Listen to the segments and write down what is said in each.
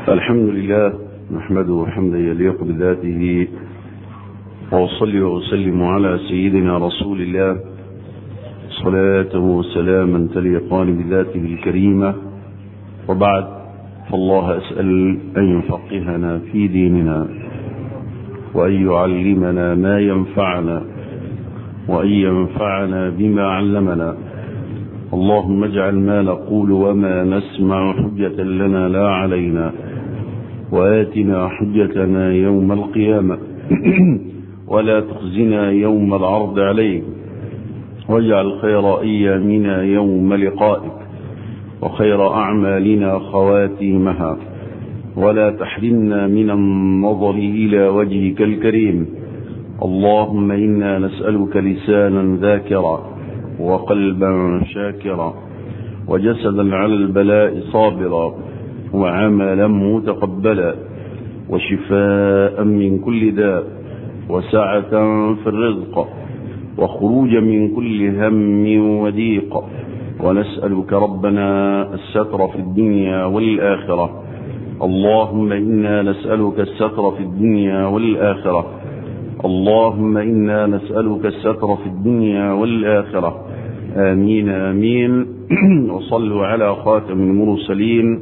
الحمد لله نحمده حمدا يليق بذاته وأصلي وأسلم على سيدنا رسول الله صلاة وسلاما تليقان بذاته الكريمة وبعد فالله أسأل أن يفقهنا في ديننا وأن يعلمنا ما ينفعنا وأن ينفعنا بما علمنا اللهم اجعل ما نقول وما نسمع حجة لنا لا علينا وآتنا حجتنا يوم القيامة ولا تخزنا يوم العرض عليك واجعل خير أيامنا يوم لقائك وخير أعمالنا خواتيمها ولا تحرمنا من النظر إلى وجهك الكريم اللهم إنا نسألك لسانا ذاكرا وقلبا شاكرا وجسدا على البلاء صابرا وعملا متقبلا وشفاء من كل داء وسعة في الرزق وخروجا من كل هم وضيق ونسألك ربنا الستر في الدنيا والآخرة اللهم إنا نسألك الستر في الدنيا والآخرة اللهم إنا نسألك الستر في الدنيا والآخرة آمين آمين وصلوا على خاتم المرسلين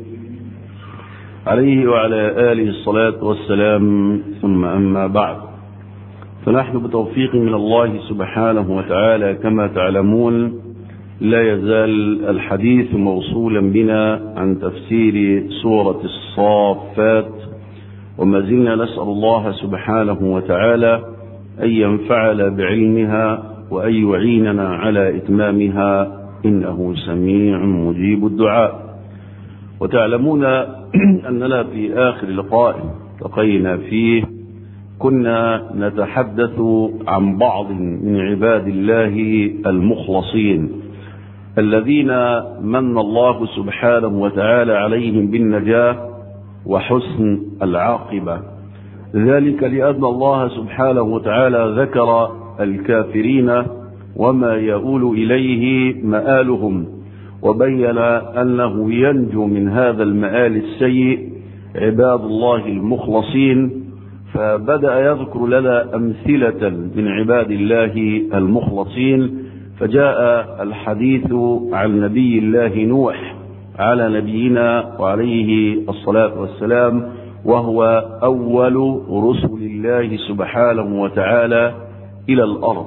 عليه وعلى آله الصلاة والسلام ثم أما بعد فنحن بتوفيق من الله سبحانه وتعالى كما تعلمون لا يزال الحديث موصولا بنا عن تفسير سورة الصافات وما زلنا نسأل الله سبحانه وتعالى أن ينفعنا بعلمها وأن يعيننا على إتمامها إنه سميع مجيب الدعاء وتعلمون أننا في آخر لقاء التقينا فيه كنا نتحدث عن بعض من عباد الله المخلصين الذين من الله سبحانه وتعالى عليهم بالنجاة وحسن العاقبة ذلك لأن الله سبحانه وتعالى ذكر الكافرين وما يؤول إليه مآلهم وبين أنه ينجو من هذا المآل السيء عباد الله المخلصين فبدأ يذكر لنا أمثلة من عباد الله المخلصين فجاء الحديث عن نبي الله نوح على نبينا وعليه الصلاة والسلام وهو أول رسل الله سبحانه وتعالى إلى الأرض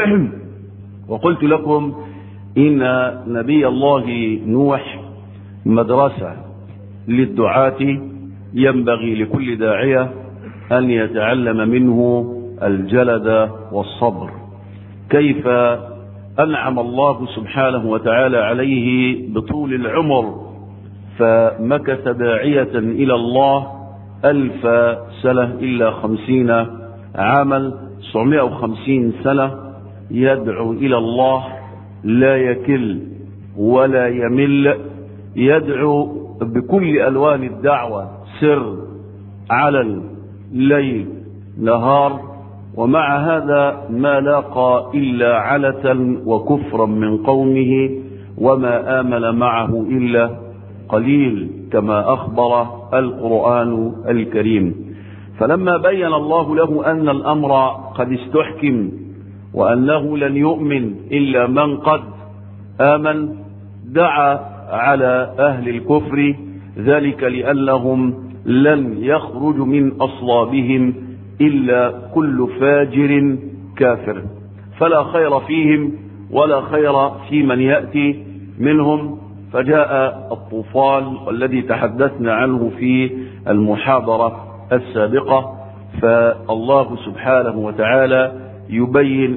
وقلت لكم إن نبي الله نوح مدرسة للدعاة ينبغي لكل داعية أن يتعلم منه الجلد والصبر كيف أنعم الله سبحانه وتعالى عليه بطول العمر فمكث داعية إلى الله ألف سنة إلا خمسين عاما 950 سنة يدعو إلى الله لا يكل ولا يمل يدعو بكل ألوان الدعوة سر علن ليل نهار ومع هذا ما لاقى إلا علة وكفرا من قومه وما آمن معه إلا قليل كما أخبر القرآن الكريم فلما بين الله له أن الأمر قد استحكم وأنه لن يؤمن إلا من قد آمن دعا على أهل الكفر ذلك لأنهم لن يخرج من أصلابهم إلا كل فاجر كافر فلا خير فيهم ولا خير في من يأتي منهم فجاء الطوفان والذي تحدثنا عنه في المحاضرة السابقة فالله سبحانه وتعالى يبين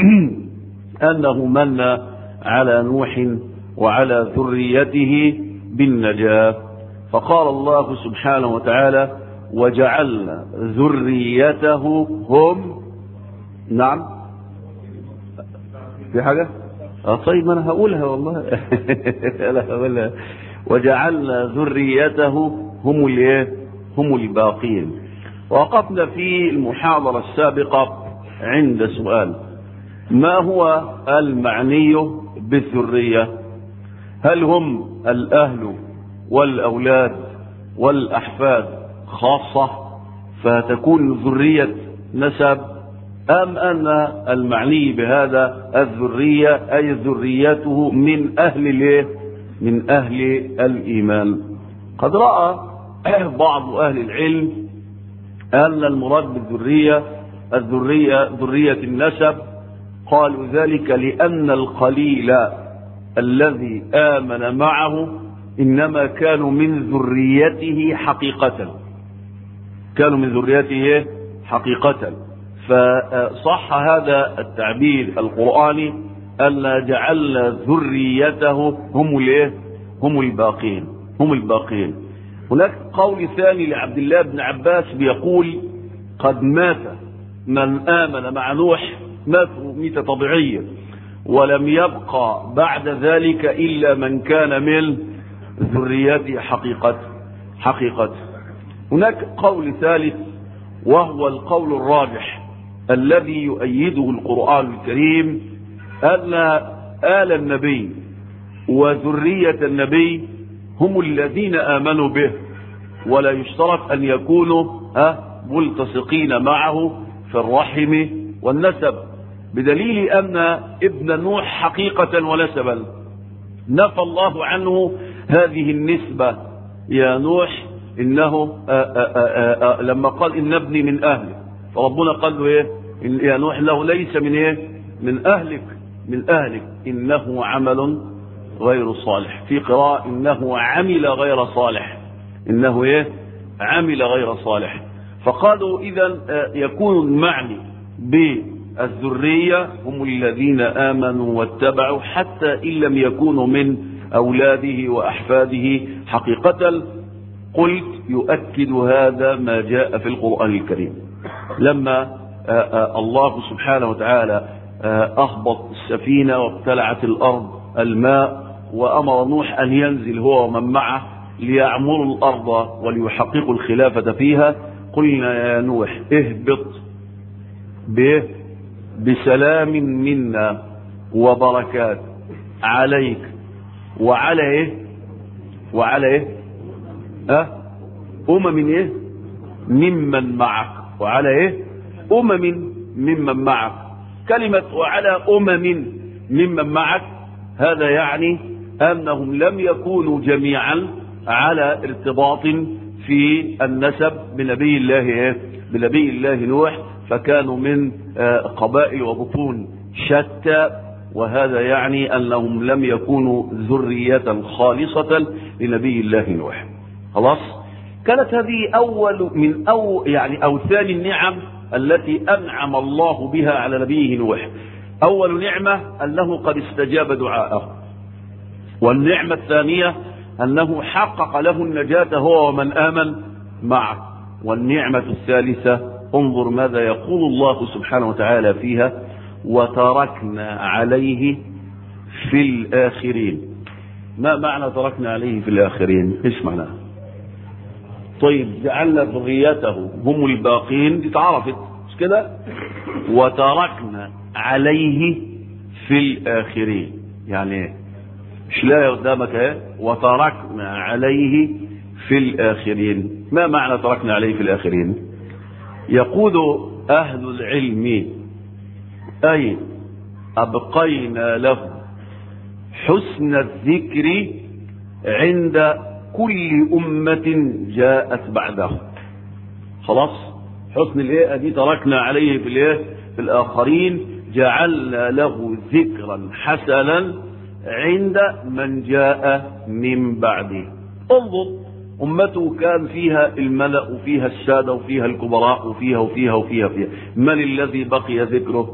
أنه من على نوح وعلى ذريته بالنجاة فقال الله سبحانه وتعالى وجعلنا ذريته هم نعم في حاجة اه طيب انا هقولها والله لا هقولها وجعلنا ذريته هم الايه هم الباقين وقفنا في المحاضرة السابقة عند سؤال ما هو المعني بالذرية هل هم الأهل والأولاد والأحفاد خاصة فتكون ذرية نسب أم أن المعني بهذا الذرية أي ذريته من أهل الايه؟ من أهل الإيمان قد رأى بعض أهل العلم أن المراد بالذرية الذرية ذرية النسب قالوا ذلك لأن القليل الذي آمن معه إنما كانوا من ذريته حقيقة كانوا من ذريته حقيقة فصح هذا التعبير القرآني أن جعلنا ذريته هم الايه هم الباقين هم الباقين هناك قول ثاني لعبد الله بن عباس بيقول قد مات من آمن مع نوح ماتوا ميتة طبيعية ولم يبقى بعد ذلك إلا من كان من ذريته حقيقة حقيقة هناك قول ثالث وهو القول الراجح الذي يؤيده القرآن الكريم أن آل النبي وذرية النبي هم الذين آمنوا به ولا يشترط أن يكونوا ها ملتصقين معه في الرحم والنسب بدليل أن ابن نوح حقيقة ونسبا نفى الله عنه هذه النسبة يا نوح إنه آآ آآ آآ لما قال إن ابني من أهلك فربنا قال له إيه إن يا نوح له ليس من إيه من أهلك من أهلك إنه عمل غير صالح في قراءة إنه عمل غير صالح إنه إيه عمل غير صالح فقالوا إذا يكون المعني بالذرية هم الذين آمنوا واتبعوا حتى إن لم يكونوا من أولاده وأحفاده حقيقة قلت يؤكد هذا ما جاء في القرآن الكريم لما الله سبحانه وتعالى أهبط السفينة وابتلعت الأرض الماء وأمر نوح أن ينزل هو ومن معه ليعمروا الأرض وليحققوا الخلافة فيها قلنا يا نوح اهبط به بسلام منا وبركات عليك وعلى ايه وعلى ايه اه امم ايه ممن معك وعلى ايه امم ممن معك كلمة وعلى امم ممن معك هذا يعني انهم لم يكونوا جميعا على ارتباط في النسب بنبي الله ايه بنبي الله نوح فكانوا من قبائل وبطون شتى وهذا يعني انهم لم يكونوا ذرية خالصة لنبي الله نوح خلاص كانت هذه اول من او يعني او ثاني النعم التي انعم الله بها على نبيه نوح اول نعمة انه قد استجاب دعاءه والنعمة الثانية انه حقق له النجاة هو ومن امن معه والنعمة الثالثة انظر ماذا يقول الله سبحانه وتعالى فيها وتركنا عليه في الآخرين ما معنى تركنا عليه في الآخرين ايش معناه طيب جعلنا ذريته هم الباقين دي اتعرفت مش كده وتركنا عليه في الآخرين يعني ايه مش لا قدامك ايه وتركنا عليه في الآخرين ما معنى تركنا عليه في الآخرين يقول أهل العلم أي أبقينا له حسن الذكر عند كل أمة جاءت بعده خلاص حسن الإيه دي تركنا عليه في الإيه في الآخرين جعلنا له ذكرا حسنا عند من جاء من بعده انظر أمته كان فيها الملأ وفيها السادة وفيها الكبراء وفيها وفيها وفيها فيها من الذي بقي ذكره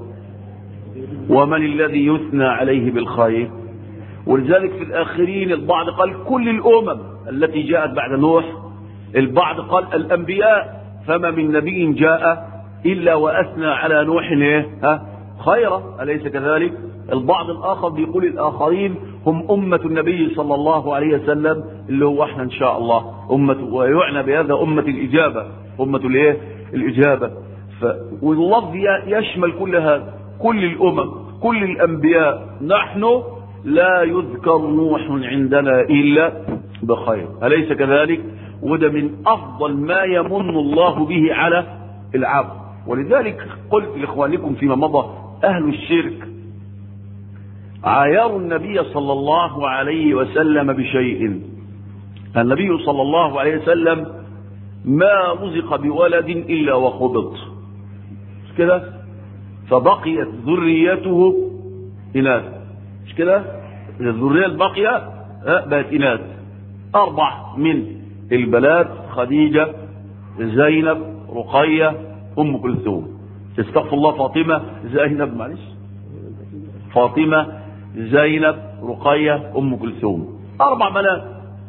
ومن الذي يثنى عليه بالخير ولذلك في الآخرين البعض قال كل الأمم التي جاءت بعد نوح البعض قال الأنبياء فما من نبي جاء إلا وأثنى على نوح إيه؟ ها خيرا أليس كذلك البعض الآخر بيقول الآخرين هم أمة النبي صلى الله عليه وسلم اللي هو احنا إن شاء الله أمة ويعنى بهذا أمة الإجابة أمة الإيه الإجابة ف... واللفظ يشمل كل هذا كل الأمم كل الأنبياء نحن لا يذكر نوح عندنا إلا بخير أليس كذلك وده من افضل ما يمن الله به على العبد ولذلك قلت لاخوانكم فيما مضى اهل الشرك عايروا النبي صلى الله عليه وسلم بشيء النبي صلى الله عليه وسلم ما رزق بولد الا وخبط مش كده فبقيت ذريته اناث مش كده الذريه الباقيه بقت اناث اربع من البنات خديجه زينب رقيه ام كلثوم استغفر الله فاطمه زينب معلش فاطمه زينب رقيه ام كلثوم اربع بنات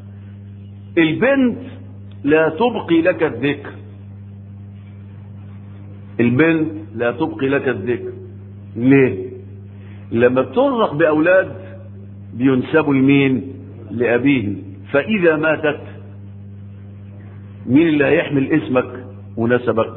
البنت لا تبقي لك الذكر البنت لا تبقي لك الذكر ليه لما بترزق باولاد بينسبوا لمين لابيهم فاذا ماتت مين اللي هيحمل اسمك ونسبك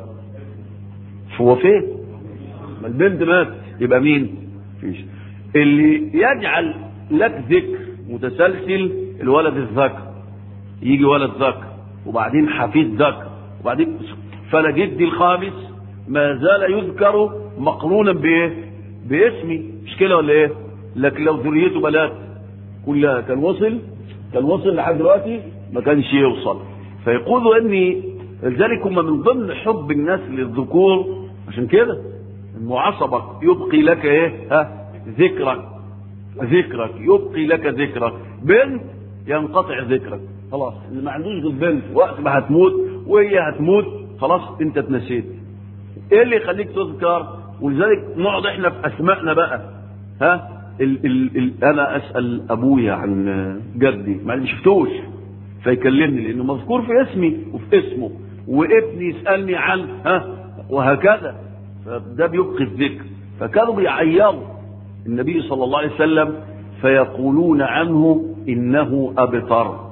هو فين ما البنت مات يبقى مين فيش اللي يجعل لك ذكر متسلسل الولد الذكر يجي ولد ذكر وبعدين حفيد ذكر وبعدين فلا جدي الخامس ما زال يذكر مقرونا بايه باسمي مش كده ولا ايه لكن لو ذريته بنات كلها كان وصل كان وصل لحد دلوقتي ما كانش يوصل فيقولوا اني لذلك هم من ضمن حب الناس للذكور عشان كده انه عصبك يبقي لك ايه ها ذكرك ذكرك يبقي لك ذكرك بنت ينقطع ذكرك خلاص اللي ما عندوش غير بنت وقت ما هتموت وهي هتموت خلاص انت اتنسيت ايه اللي يخليك تذكر ولذلك نقعد احنا في اسمائنا بقى ها ال ال ال انا اسال ابويا عن جدي ما شفتوش فيكلمني لانه مذكور في اسمي وفي اسمه وابني يسالني عن ها وهكذا فده بيبقي الذكر فكانوا بيعيروا النبي صلى الله عليه وسلم فيقولون عنه انه ابتر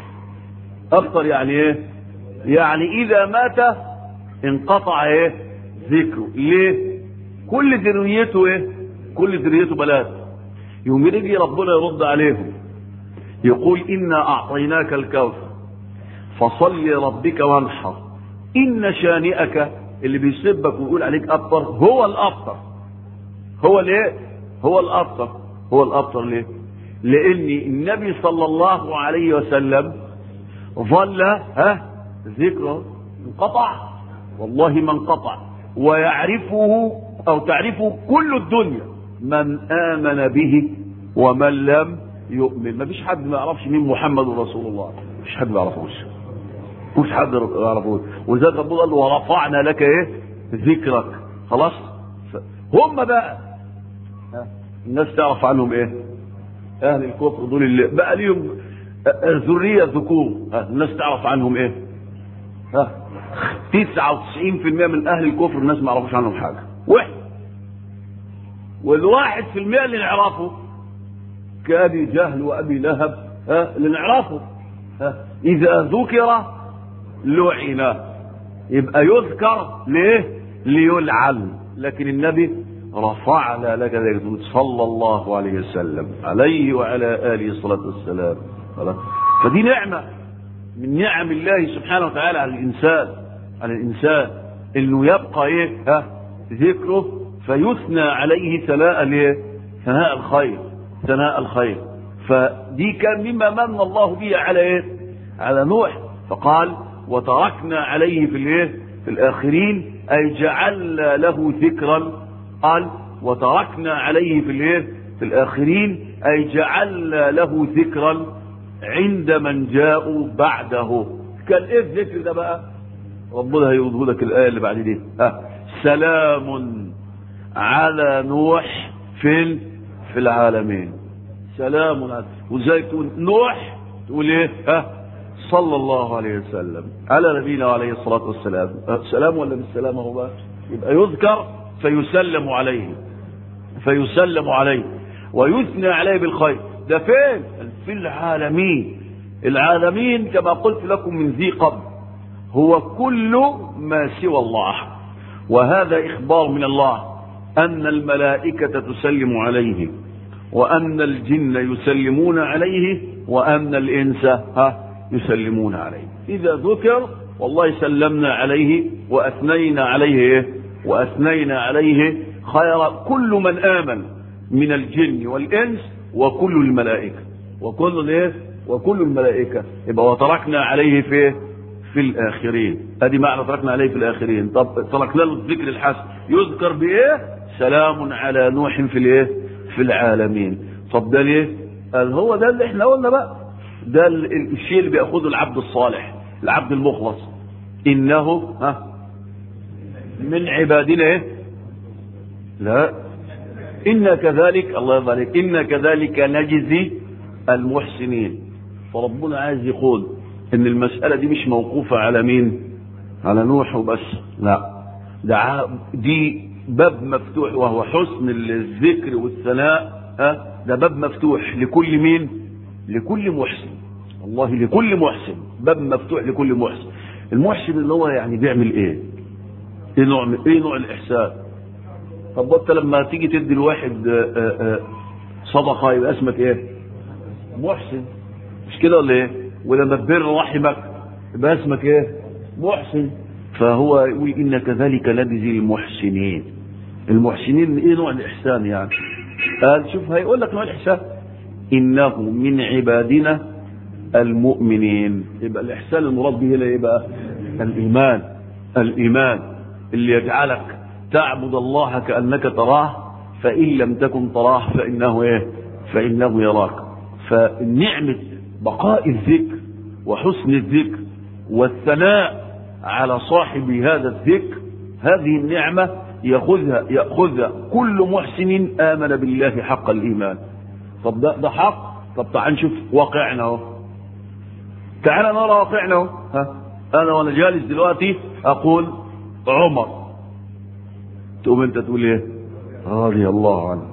ابتر يعني ايه يعني اذا مات انقطع ايه ذكره ليه كل ذريته ايه كل ذريته بلاد يوم يجي ربنا يرد عليهم يقول انا اعطيناك الكوثر فصل لربك وانحر ان شانئك اللي بيسبك ويقول عليك ابطر هو الابطر هو ليه هو الابطر هو الابطر ليه لان النبي صلى الله عليه وسلم ظل ها ذكره انقطع والله ما انقطع ويعرفه او تعرفه كل الدنيا من امن به ومن لم يؤمن ما فيش حد ما يعرفش مين محمد رسول الله مش حد ما يعرفوش مش حد ما يعرفوش ولذلك ربنا قال له ورفعنا لك ايه ذكرك خلاص هم بقى الناس تعرف عنهم ايه اهل الكفر دول اللي بقى ليهم ذرية ذكور الناس تعرف عنهم ايه ها 99% من اهل الكفر الناس ما يعرفوش عنهم حاجة واحد والواحد في المئة اللي نعرفه كابي جهل وابي لهب ها اللي نعرفه ها اذا ذكر لعن يبقى يذكر ليه ليلعن لكن النبي رفعنا لك ذلك صلى الله عليه وسلم عليه وعلى اله الصلاه والسلام فدي نعمه من نعم الله سبحانه وتعالى على الانسان على الانسان انه يبقى ايه ها ذكره فيثنى عليه ثناء الايه ثناء الخير ثناء الخير فدي كان مما من الله به على ايه على نوح فقال وتركنا عليه في الايه في الاخرين اي جعلنا له ذكرا قال وتركنا عليه في الايه في الاخرين اي جعلنا له ذكرا عند من جاءوا بعده كان ايه الذكر ده بقى ربنا هيوضح لك الايه اللي بعد دي ها سلام على نوح فين في العالمين سلام على وزي تقول نوح تقول ايه ها صلى الله عليه وسلم على نبينا عليه الصلاه والسلام سلام ولا بالسلام هو بقى يبقى يذكر فيسلم عليه فيسلم عليه ويثنى عليه بالخير ده فين في العالمين العالمين كما قلت لكم من ذي قبل هو كل ما سوى الله وهذا إخبار من الله أن الملائكة تسلم عليه وأن الجن يسلمون عليه وأن الإنس ها يسلمون عليه إذا ذكر والله سلمنا عليه وأثنينا عليه إيه؟ وأثنينا عليه خير كل من آمن من الجن والإنس وكل الملائكة وكل الايه وكل الملائكة يبقى وتركنا عليه في في الآخرين ادي معنى تركنا عليه في الآخرين طب تركنا له الذكر الحسن يذكر بإيه سلام على نوح في الايه في العالمين طب ده ليه قال هو ده اللي احنا قلنا بقى ده الشيء اللي بياخذه العبد الصالح العبد المخلص انه ها من عبادنا ايه لا إنا كذلك الله يرضى عليك إنا كذلك نجزي المحسنين فربنا عايز يقول إن المسألة دي مش موقوفة على مين؟ على نوح وبس لا ده دي باب مفتوح وهو حسن الذكر والثناء ها ده باب مفتوح لكل مين؟ لكل محسن والله لكل محسن باب مفتوح لكل محسن المحسن اللي هو يعني بيعمل ايه؟ ايه نوع ايه نوع الاحسان؟ طب انت لما تيجي تدي الواحد صدقه يبقى اسمك ايه؟ محسن مش كده ولا ايه؟ ولما تبر رحمك يبقى اسمك ايه؟ محسن فهو يقول ان كذلك نجزي المحسنين المحسنين ايه نوع الاحسان يعني؟ قال شوف هيقول لك نوع الاحسان انه من عبادنا المؤمنين يبقى الاحسان المراد به هنا ايه بقى؟ الايمان الايمان اللي يجعلك تعبد الله كأنك تراه فإن لم تكن تراه فإنه إيه فإنه يراك فنعمة بقاء الذكر وحسن الذكر والثناء على صاحب هذا الذكر هذه النعمة يأخذها يأخذها كل محسن آمن بالله حق الإيمان طب ده, ده حق طب تعال نشوف واقعنا اهو تعال نرى واقعنا اهو ها أنا وأنا جالس دلوقتي أقول عمر تقوم انت تقول ايه رضي الله عنه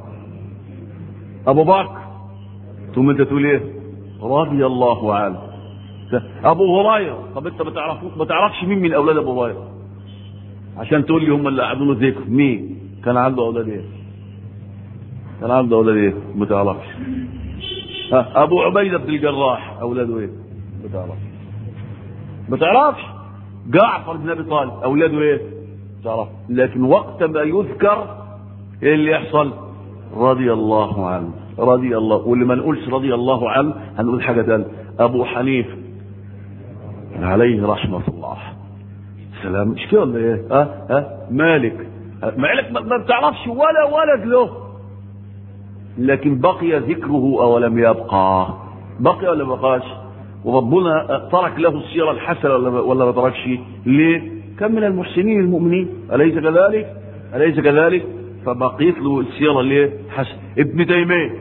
ابو بكر تقوم انت تقول ايه رضي الله عنه ابو هريره طب انت ما تعرفوش ما تعرفش مين من اولاد ابو هريره عشان تقول لي هم اللي قعدوا ذكر مين كان عنده اولاد ايه كان عنده اولاد ايه ما تعرفش ها ابو عبيده بن الجراح اولاده ايه ما تعرفش ما تعرفش جعفر بن ابي طالب اولاده ايه تعرف لكن وقت ما يذكر ايه اللي يحصل رضي الله عنه رضي الله واللي ما نقولش رضي الله عنه هنقول حاجه ثانيه ابو حنيفه عليه رحمه الله سلام مش كده ولا ايه ها أه؟ ها أه؟ مالك مع انك ما بتعرفش ولا ولد له لكن بقي ذكره او لم يبقى بقي ولا ما بقاش وربنا ترك له السيره الحسنه ولا ولا ما تركش ليه كان من المحسنين المؤمنين أليس كذلك أليس كذلك فبقيت له السيرة اللي حسن ابن تيمية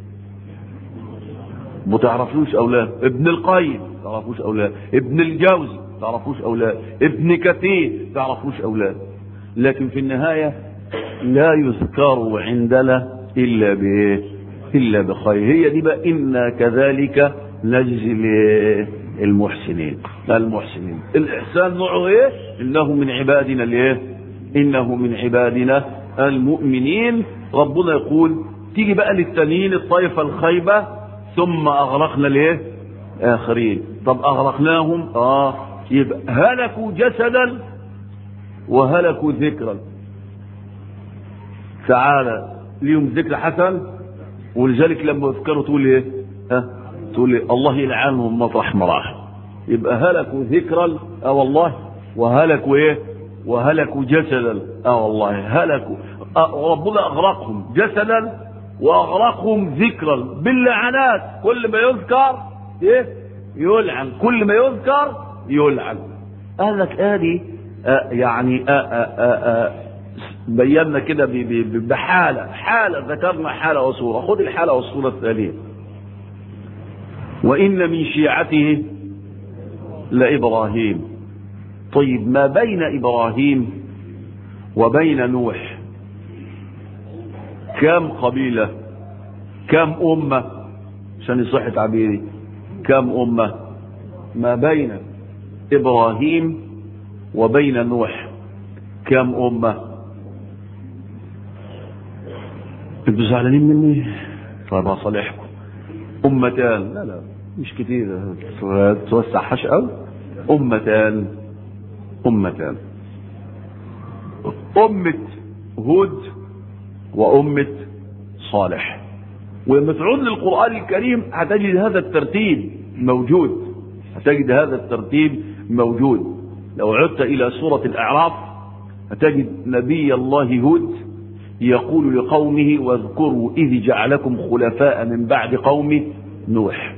ما تعرفوش أولاد ابن القيم تعرفوش أولاد ابن الجوزي تعرفوش أولاد ابن كثير تعرفوش أولاد لكن في النهاية لا يذكر عندنا إلا بإيه إلا بخير هي دي بقى إنا كذلك نجزي المحسنين المحسنين الإحسان نوعه إيه إنه من عبادنا الإيه إنه من عبادنا المؤمنين ربنا يقول تيجي بقى للتانيين الطائفة الخيبة ثم أغرقنا الإيه آخرين طب أغرقناهم آه يبقى هلكوا جسدا وهلكوا ذكرا تعالى ليهم ذكر حسن ولذلك لما يذكروا تقول ايه ها تقول إيه؟ الله يلعنهم مطرح ما راح يبقى هلكوا ذكرا اه والله وهلكوا ايه وهلكوا جسدا اه والله هلكوا آه ربنا اغرقهم جسدا واغرقهم ذكرا باللعنات كل ما يذكر ايه يلعن كل ما يذكر يلعن قال لك ادي آه يعني آه آه آه آه بينا كده بحالة حالة ذكرنا حالة وصورة خذ الحالة والصورة الثانية وإن من شيعته لإبراهيم طيب ما بين إبراهيم وبين نوح كم قبيلة كم أمة عشان يصح تعبيري كم أمة ما بين إبراهيم وبين نوح كم أمة انتوا زعلانين مني طيب اصالحكم امتان لا لا مش كتير توسعهاش قوي أمتان أمتان أمة هود وأمة صالح ولما تعود للقرآن الكريم هتجد هذا الترتيب موجود هتجد هذا الترتيب موجود لو عدت إلى سورة الأعراف هتجد نبي الله هود يقول لقومه واذكروا إذ جعلكم خلفاء من بعد قوم نوح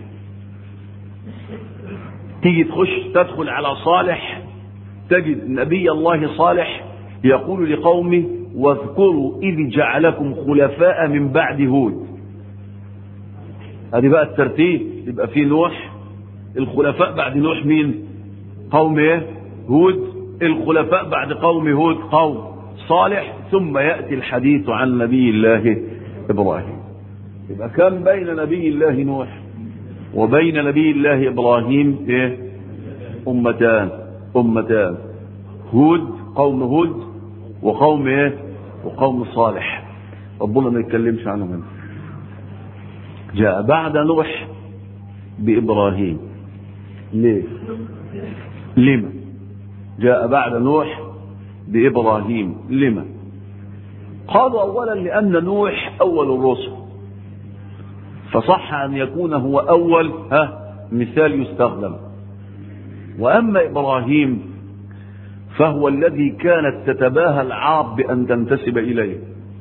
تيجي تخش تدخل على صالح تجد نبي الله صالح يقول لقومه واذكروا إذ جعلكم خلفاء من بعد هود هذه بقى الترتيب يبقى في نوح الخلفاء بعد نوح مين قوم ايه هود الخلفاء بعد قوم هود قوم صالح ثم يأتي الحديث عن نبي الله إبراهيم يبقى كان بين نبي الله نوح وبين نبي الله إبراهيم إيه؟ أمتان أمتان هود قوم هود وقوم إيه؟ وقوم صالح ربنا ما يتكلمش عنهم هنا جاء بعد نوح بإبراهيم ليه لما جاء بعد نوح بإبراهيم لما قالوا أولا لأن نوح أول الرسل فصح أن يكون هو أول ها مثال يستخدم وأما إبراهيم فهو الذي كانت تتباهى العرب بأن تنتسب إليه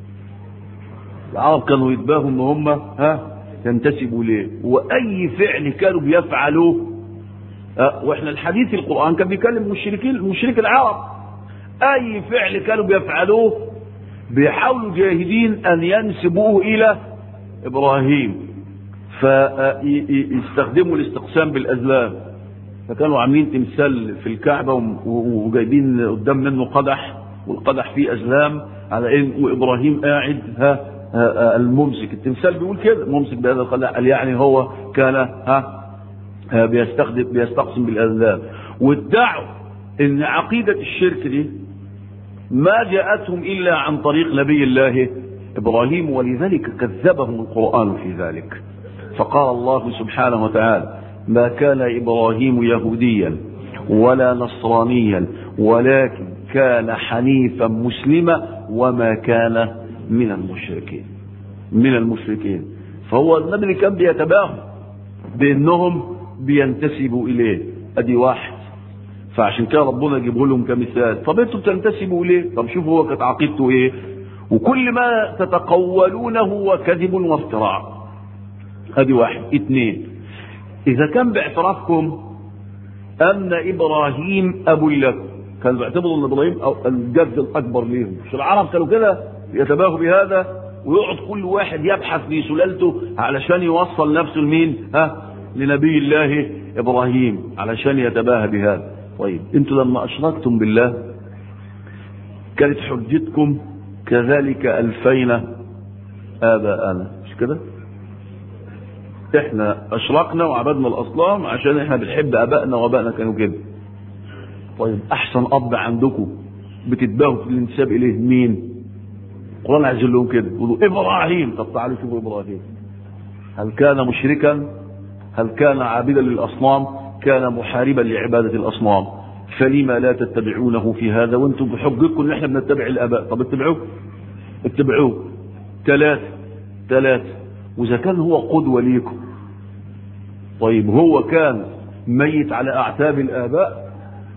العرب كانوا يتباهوا ان هم ها ينتسبوا ليه واي فعل كانوا بيفعلوه أه واحنا الحديث القران كان بيكلم مشركين مشرك العرب اي فعل كانوا بيفعلوه بيحاولوا جاهدين ان ينسبوه الى ابراهيم فيستخدموا الاستقسام بالازلام فكانوا عاملين تمثال في الكعبه وجايبين قدام منه قدح والقدح فيه ازلام على ان وابراهيم قاعد ها الممسك التمثال بيقول كده ممسك بهذا القدح قال يعني هو كان ها بيستخدم بيستقسم بالازلام وادعوا ان عقيده الشرك دي ما جاءتهم الا عن طريق نبي الله ابراهيم ولذلك كذبهم القران في ذلك فقال الله سبحانه وتعالى ما كان ابراهيم يهوديا ولا نصرانيا ولكن كان حنيفا مسلما وما كان من المشركين من المشركين فهو النبي اللي كان بيتباهى بانهم بينتسبوا اليه ادي واحد فعشان كده ربنا يجيبه لهم كمثال طب انتوا بتنتسبوا ليه طب شوفوا هو كانت عقيدته ايه وكل ما تتقولونه هو كذب وافتراء ادي واحد اثنين اذا كان باعترافكم ان ابراهيم ابو لكم كانوا بيعتبروا ان ابراهيم الجد الاكبر ليهم مش العرب كانوا كده يتباهوا بهذا ويقعد كل واحد يبحث في سلالته علشان يوصل نفسه لمين ها لنبي الله ابراهيم علشان يتباهى بهذا طيب انتوا لما اشركتم بالله كانت حجتكم كذلك الفينا اباءنا مش كده احنا اشركنا وعبدنا الاصنام عشان احنا بنحب ابائنا وابائنا كانوا كده طيب احسن اب عندكم بتتباهوا في الانتساب اليه مين القران عايز لهم كده يقولوا ابراهيم طب تعالوا شوفوا ابراهيم هل كان مشركا هل كان عابدا للاصنام كان محاربا لعباده الاصنام فلما لا تتبعونه في هذا وانتم بحجتكم ان احنا بنتبع الاباء طب اتبعوه اتبعوه ثلاثه ثلاثه واذا كان هو قدوه ليكم طيب هو كان ميت على اعتاب الاباء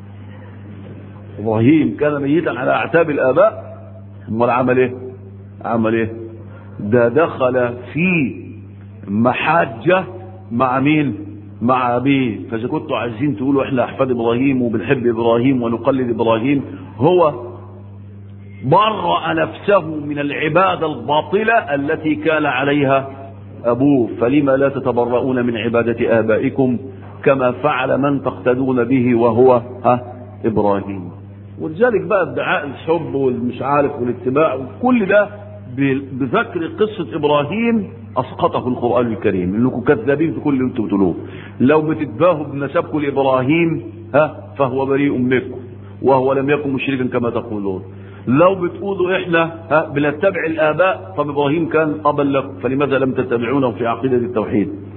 ابراهيم كان ميتا على اعتاب الاباء امال عمل ايه عمل ايه ده دخل في محاجة مع مين مع ابيه فاذا كنتوا عايزين تقولوا احنا احفاد ابراهيم وبنحب ابراهيم ونقلد ابراهيم هو برأ نفسه من العبادة الباطلة التي كان عليها ابوه فلما لا تتبرؤون من عبادة ابائكم كما فعل من تقتدون به وهو ها ابراهيم ولذلك بقى ادعاء الحب والمش عارف والاتباع وكل ده بذكر قصة إبراهيم أسقطه القرآن الكريم إنكم كذابين في كل اللي أنتم بتقولوه لو بتتباهوا بنسبكم لإبراهيم ها فهو بريء منكم وهو لم يكن مشركا كما تقولون لو بتقولوا احنا ها بنتبع الآباء طب إبراهيم كان أبا لكم فلماذا لم تتبعونه في عقيدة التوحيد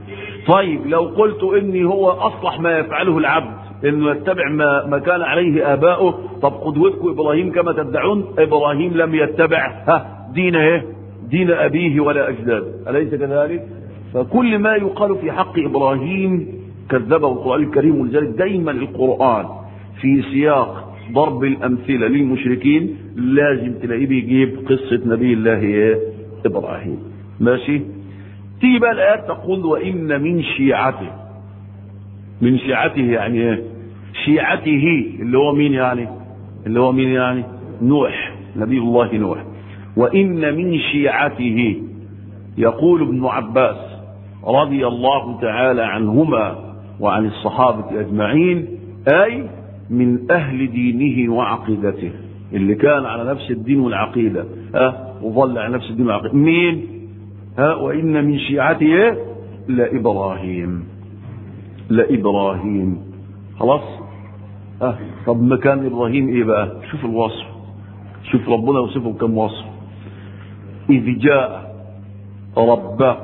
طيب لو قلت اني هو اصلح ما يفعله العبد انه يتبع ما, ما كان عليه اباؤه طب قدوتكم ابراهيم كما تدعون ابراهيم لم يتبع ها دين ايه دين ابيه ولا اجداده اليس كذلك فكل ما يقال في حق ابراهيم كذبه القران الكريم ولذلك دايما القران في سياق ضرب الامثله للمشركين لازم تلاقيه بيجيب قصه نبي الله ايه ابراهيم ماشي تيجي بقى الايات تقول وان من شيعته من شيعته يعني ايه شيعته اللي هو مين يعني اللي هو مين يعني نوح نبي الله نوح وان من شيعته يقول ابن عباس رضي الله تعالى عنهما وعن الصحابة أجمعين أي من أهل دينه وعقيدته اللي كان على نفس الدين والعقيدة ها وظل على نفس الدين والعقيدة مين ها وإن من شيعته لإبراهيم لإبراهيم خلاص ها طب مكان إبراهيم إيه بقى شوف الوصف شوف ربنا يوصفه كم وصف إذ جاء ربه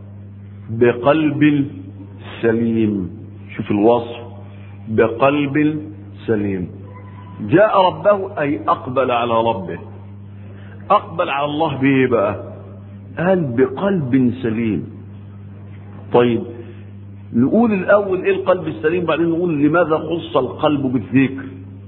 بقلب سليم شوف الوصف بقلب سليم جاء ربه أي أقبل على ربه أقبل على الله بإيه بقى قال بقلب سليم طيب نقول الأول إيه القلب السليم بعدين نقول لماذا خص القلب بالذكر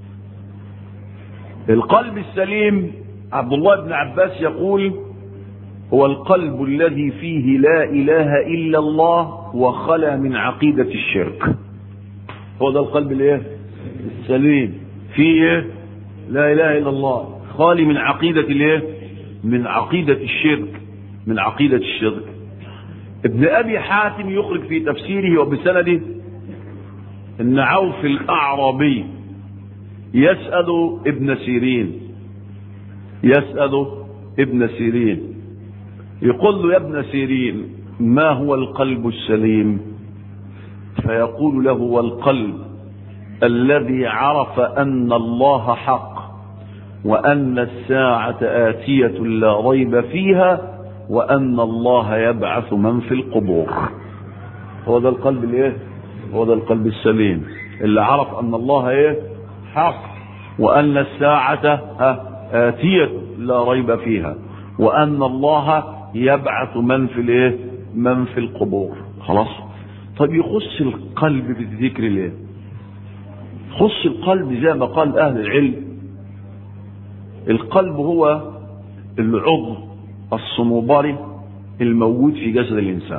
القلب السليم عبد الله بن عباس يقول هو القلب الذي فيه لا إله إلا الله وخلى من عقيدة الشرك هو ده القلب الايه السليم فيه لا إله إلا الله خالي من عقيدة الايه من عقيدة الشرك من عقيدة الشرك ابن أبي حاتم يخرج في تفسيره وبسنده ان عوف الأعرابي يسأل ابن سيرين يسأل ابن سيرين يقول له يا ابن سيرين ما هو القلب السليم فيقول له والقلب الذي عرف أن الله حق وأن الساعة آتية لا ريب فيها وأن الله يبعث من في القبور هو ده القلب الايه هو ده القلب السليم اللي عرف أن الله ايه حق وأن الساعة آتية لا ريب فيها وأن الله يبعث من في الايه من في القبور خلاص طب يخص القلب بالذكر ليه خص القلب زي ما قال اهل العلم القلب هو العضو الصنوبري الموجود في جسد الانسان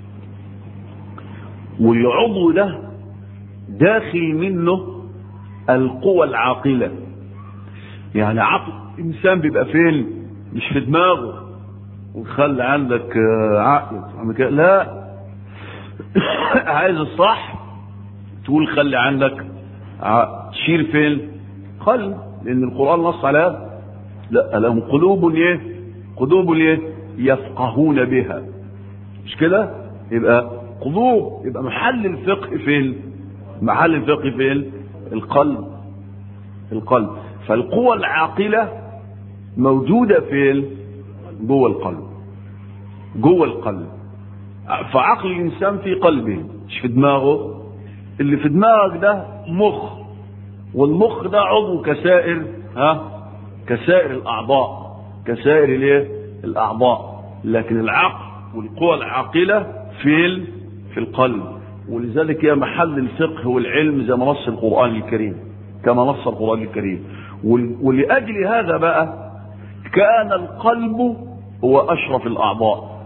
والعضو ده داخل منه القوى العاقله يعني عقل الانسان بيبقى فين مش في دماغه وخلي عندك عقل لا عايز الصح تقول خلي عندك عقل تشير فين قلب لان القران نص على لا لهم قلوب ايه قلوب ايه يفقهون بها مش كده يبقى قلوب يبقى محل الفقه فين محل الفقه فين القلب القلب فالقوى العاقله موجوده فين جوه القلب جوه القلب فعقل الانسان في قلبه مش في دماغه اللي في دماغك ده مخ والمخ ده عضو كسائر ها كسائر الاعضاء كسائر الايه الاعضاء لكن العقل والقوى العاقله في في القلب ولذلك هي محل الفقه والعلم زي ما نص القران الكريم كما نص القران الكريم ولاجل هذا بقى كان القلب هو أشرف الأعضاء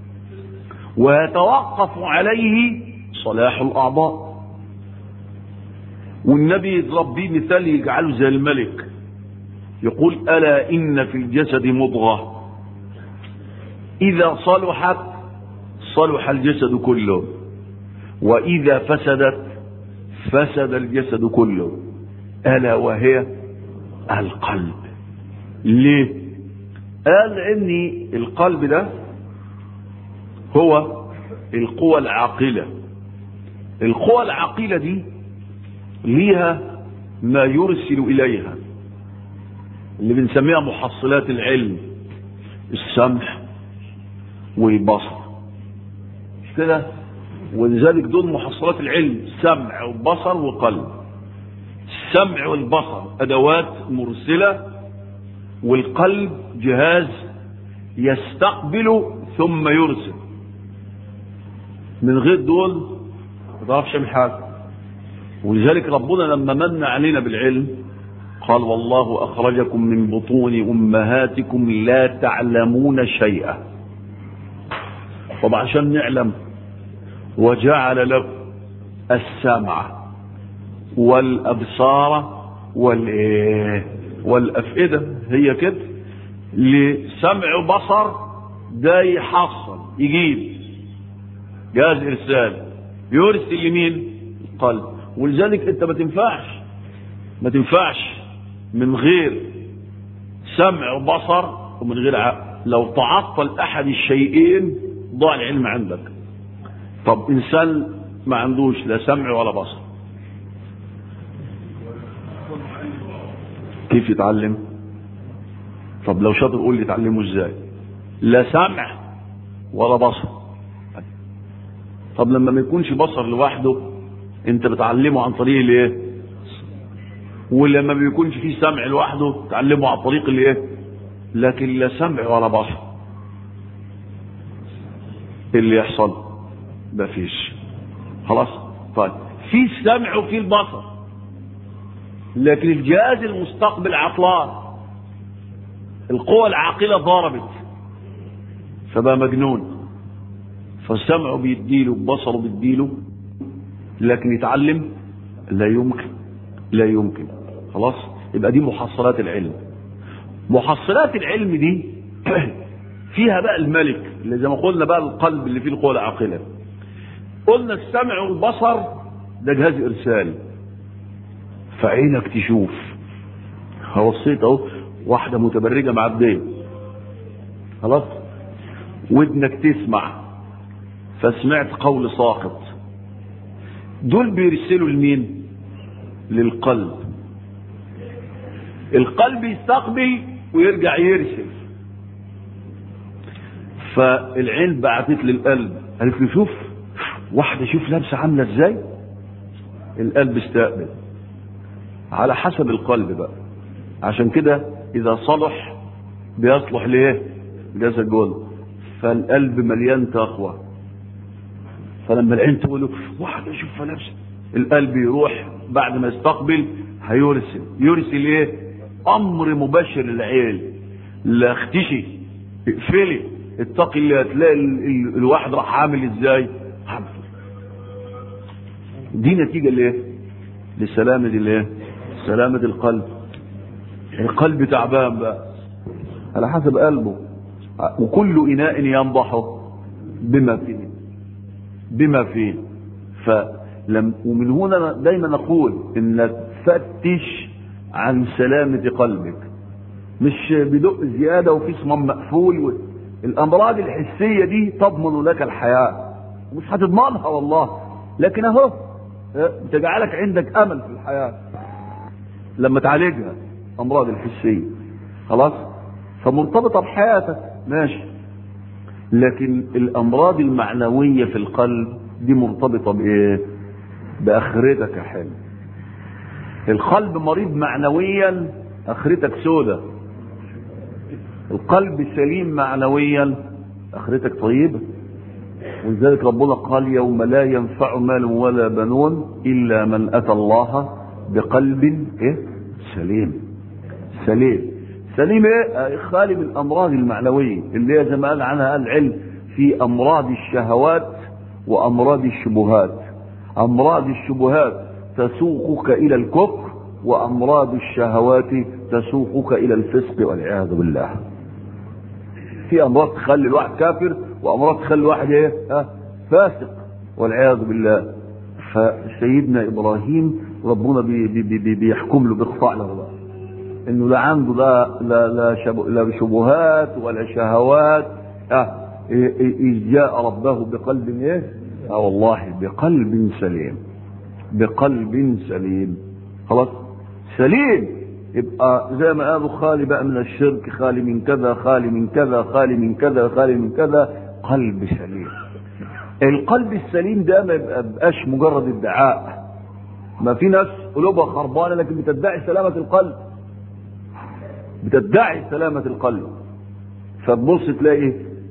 ويتوقف عليه صلاح الأعضاء والنبي يضرب بيه مثال يجعله زي الملك يقول ألا إن في الجسد مضغة إذا صلحت صلح الجسد كله وإذا فسدت فسد الجسد كله ألا وهي القلب ليه قال ان القلب ده هو القوى العاقلة القوى العاقلة دي ليها ما يرسل إليها اللي بنسميها محصلات العلم السمع والبصر مش كده ولذلك دول محصلات العلم سمع وبصر وقلب السمع والبصر ادوات مرسله والقلب جهاز يستقبل ثم يرسل من غير دول ما تعرفش من حاجه ولذلك ربنا لما من علينا بالعلم قال والله اخرجكم من بطون امهاتكم لا تعلمون شيئا طب عشان نعلم وجعل لكم السمع والابصار والايه والافئده هي كده لسمع وبصر ده يحصل يجيب جهاز ارسال يرسل لمين القلب ولذلك انت ما تنفعش ما تنفعش من غير سمع وبصر ومن غير عقل لو تعطل احد الشيئين ضاع العلم عندك طب انسان ما عندوش لا سمع ولا بصر كيف يتعلم طب لو شاطر قول لي تعلمه ازاي لا سمع ولا بصر طب لما ما يكونش بصر لوحده انت بتعلمه عن طريق الايه ولما ما بيكونش فيه سمع لوحده تعلمه عن طريق الايه لكن لا سمع ولا بصر إيه اللي يحصل مفيش خلاص طيب في السمع وفي البصر لكن الجهاز المستقبل عطلان القوى العاقلة ضربت فبقى مجنون فسمعه بيديله بصره بيديله لكن يتعلم لا يمكن لا يمكن خلاص يبقى دي محصلات العلم محصلات العلم دي فيها بقى الملك اللي زي ما قلنا بقى القلب اللي فيه القوى العاقلة قلنا السمع والبصر ده جهاز ارسالي فعينك تشوف وصيت اهو واحده متبرجه معديه خلاص ودنك تسمع فسمعت قول ساقط دول بيرسلوا لمين للقلب القلب يستقبل ويرجع يرسل فالعين بعتت للقلب قالت له شوف واحده شوف لابسه عامله ازاي القلب استقبل على حسب القلب بقى عشان كده اذا صلح بيصلح ليه جسد جول فالقلب مليان تقوى فلما العين تقول له واحده شوف لابسه القلب يروح بعد ما يستقبل هيرسل يرسل ايه امر مباشر للعين لا اختشي اقفلي اتقي اللي هتلاقي ال- ال- الواحد راح عامل ازاي عامل دي نتيجه لايه لسلامه الايه سلامه القلب القلب تعبان بقى على حسب قلبه وكل اناء ينضح بما فيه بما فيه فلم ومن هنا دايما نقول انك فتش عن سلامة قلبك مش بدق زيادة وفي صمام مقفول و... الامراض الحسية دي تضمن لك الحياة مش هتضمنها والله لكن اهو تجعلك عندك امل في الحياة لما تعالجها امراض الحسية خلاص فمرتبطة بحياتك ماشي لكن الامراض المعنوية في القلب دي مرتبطة بايه باخرتك يا حلو القلب مريض معنويا اخرتك سودة القلب سليم معنويا اخرتك طيبة ولذلك ربنا قال يوم لا ينفع مال ولا بنون الا من اتى الله بقلب ايه سليم سليم سليم ايه خالي من الامراض المعنويه اللي هي زي ما قال عنها العلم في امراض الشهوات وامراض الشبهات امراض الشبهات تسوقك الى الكفر وامراض الشهوات تسوقك الى الفسق والعياذ بالله في امراض تخلي الواحد كافر وامراض تخلي الواحد ايه ها فاسق والعياذ بالله فسيدنا ابراهيم ربنا بي بي بي بيحكم له باقطاع له بقى انه لا عنده لا لا لا, شب لا شبهات ولا شهوات اه إذ جاء ربه بقلب ايه؟ اه والله بقلب سليم بقلب سليم خلاص سليم يبقى زي ما قالوا خالي بقى من الشرك خالي من كذا خالي من كذا خالي من كذا خالي من كذا قلب سليم القلب السليم ده ما يبقاش مجرد ادعاء ما في ناس قلوبها خربانه لكن بتدعي سلامه القلب بتدعي سلامه القلب فتبص تلاقي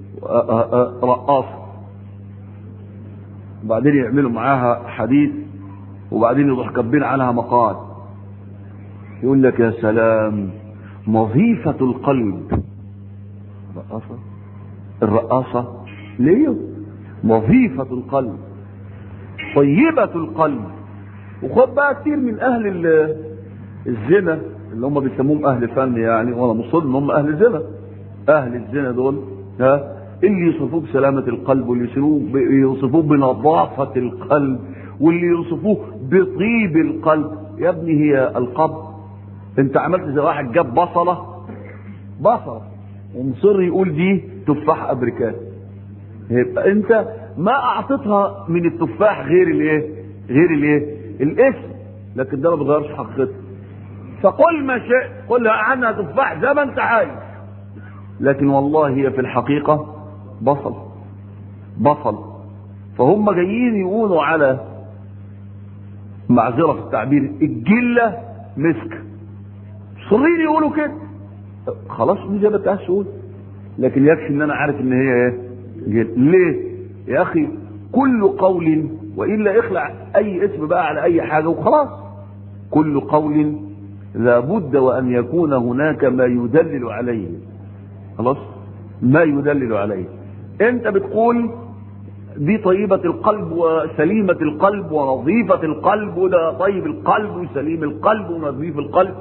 رقاصه وبعدين يعملوا معاها حديث وبعدين يروح كاتبين عنها مقال يقول لك يا سلام وظيفة القلب الرقاصة الرقاصة ليه وظيفة القلب طيبة القلب وخد بقى كتير من أهل الزنا اللي هم بيسموهم أهل فن يعني وأنا مصر إن هم أهل زنا أهل الزنا دول ها اللي يوصفوه بسلامة القلب واللي يوصفوه بنظافة القلب واللي يوصفوه بطيب القلب يا ابني هي القبض انت عملت زي واحد جاب بصلة بصلة ومصر يقول دي تفاح امريكاني يبقى انت ما اعطيتها من التفاح غير الايه غير الايه الاسم لكن ده ما بيغيرش حقيقتها فقل ما شئت قل عنها تفاح زي ما انت عايز لكن والله هي في الحقيقة بصل بصل فهم جايين يقولوا على معذرة في التعبير الجلة مسك صرين يقولوا كده خلاص دي زي ما تقول لكن يكفي ان انا عارف ان هي ايه جل. ليه يا اخي كل قول والا اخلع اي اسم بقى على اي حاجه وخلاص كل قول لابد وان يكون هناك ما يدلل عليه خلاص ما يدلل عليه انت بتقول دي طيبة القلب وسليمة القلب ونظيفة القلب وده طيب القلب وسليم القلب ونظيف القلب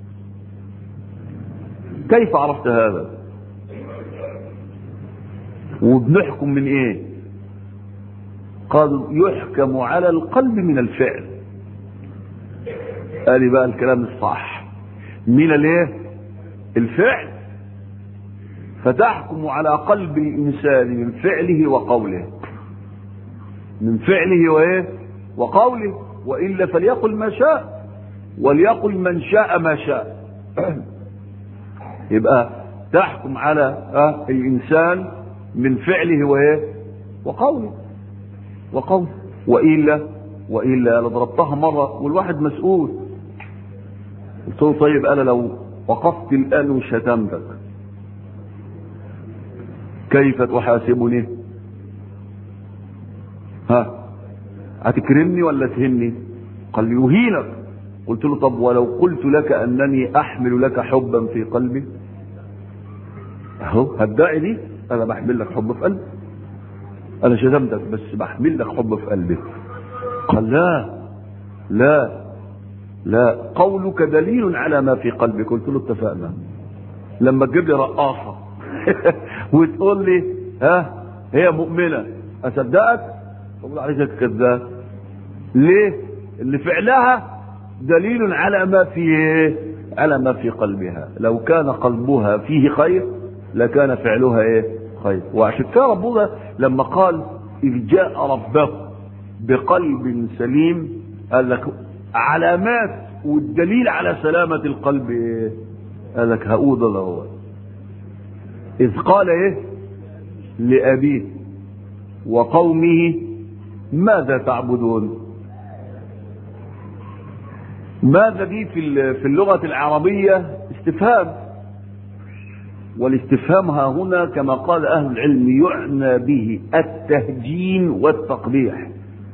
كيف عرفت هذا وبنحكم من ايه قالوا يحكم على القلب من الفعل قال بقى الكلام الصح من الايه الفعل فتحكم على قلب الانسان من فعله وقوله من فعله وايه وقوله والا فليقل ما شاء وليقل من شاء ما شاء يبقى تحكم على آه الانسان من فعله وايه وقوله وقوله والا والا لضربتها مره والواحد مسؤول قلت له طيب انا لو وقفت الان وشتمتك كيف تحاسبني ها هتكرمني ولا تهني قال لي يهينك قلت له طب ولو قلت لك انني احمل لك حبا في قلبي اهو هتدعي دي انا بحمل لك حب في قلبي انا شتمتك بس بحمل لك حب في قلبي قال لا لا لا قولك دليل على ما في قلبك قلت له اتفقنا لما تجيب لي رقاصه وتقول لي ها هي مؤمنه اصدقك تقول عليك كذاب ليه اللي فعلها دليل على ما في على ما في قلبها لو كان قلبها فيه خير لكان فعلها ايه خير وعشان كده ربنا لما قال اذ جاء ربه بقلب سليم قال لك علامات والدليل على سلامة القلب ايه قال لك هقول ده هو اذ قال ايه لابيه وقومه ماذا تعبدون ماذا دي في في اللغة العربية استفهام والاستفهام ها هنا كما قال أهل العلم يعنى به التهجين والتقبيح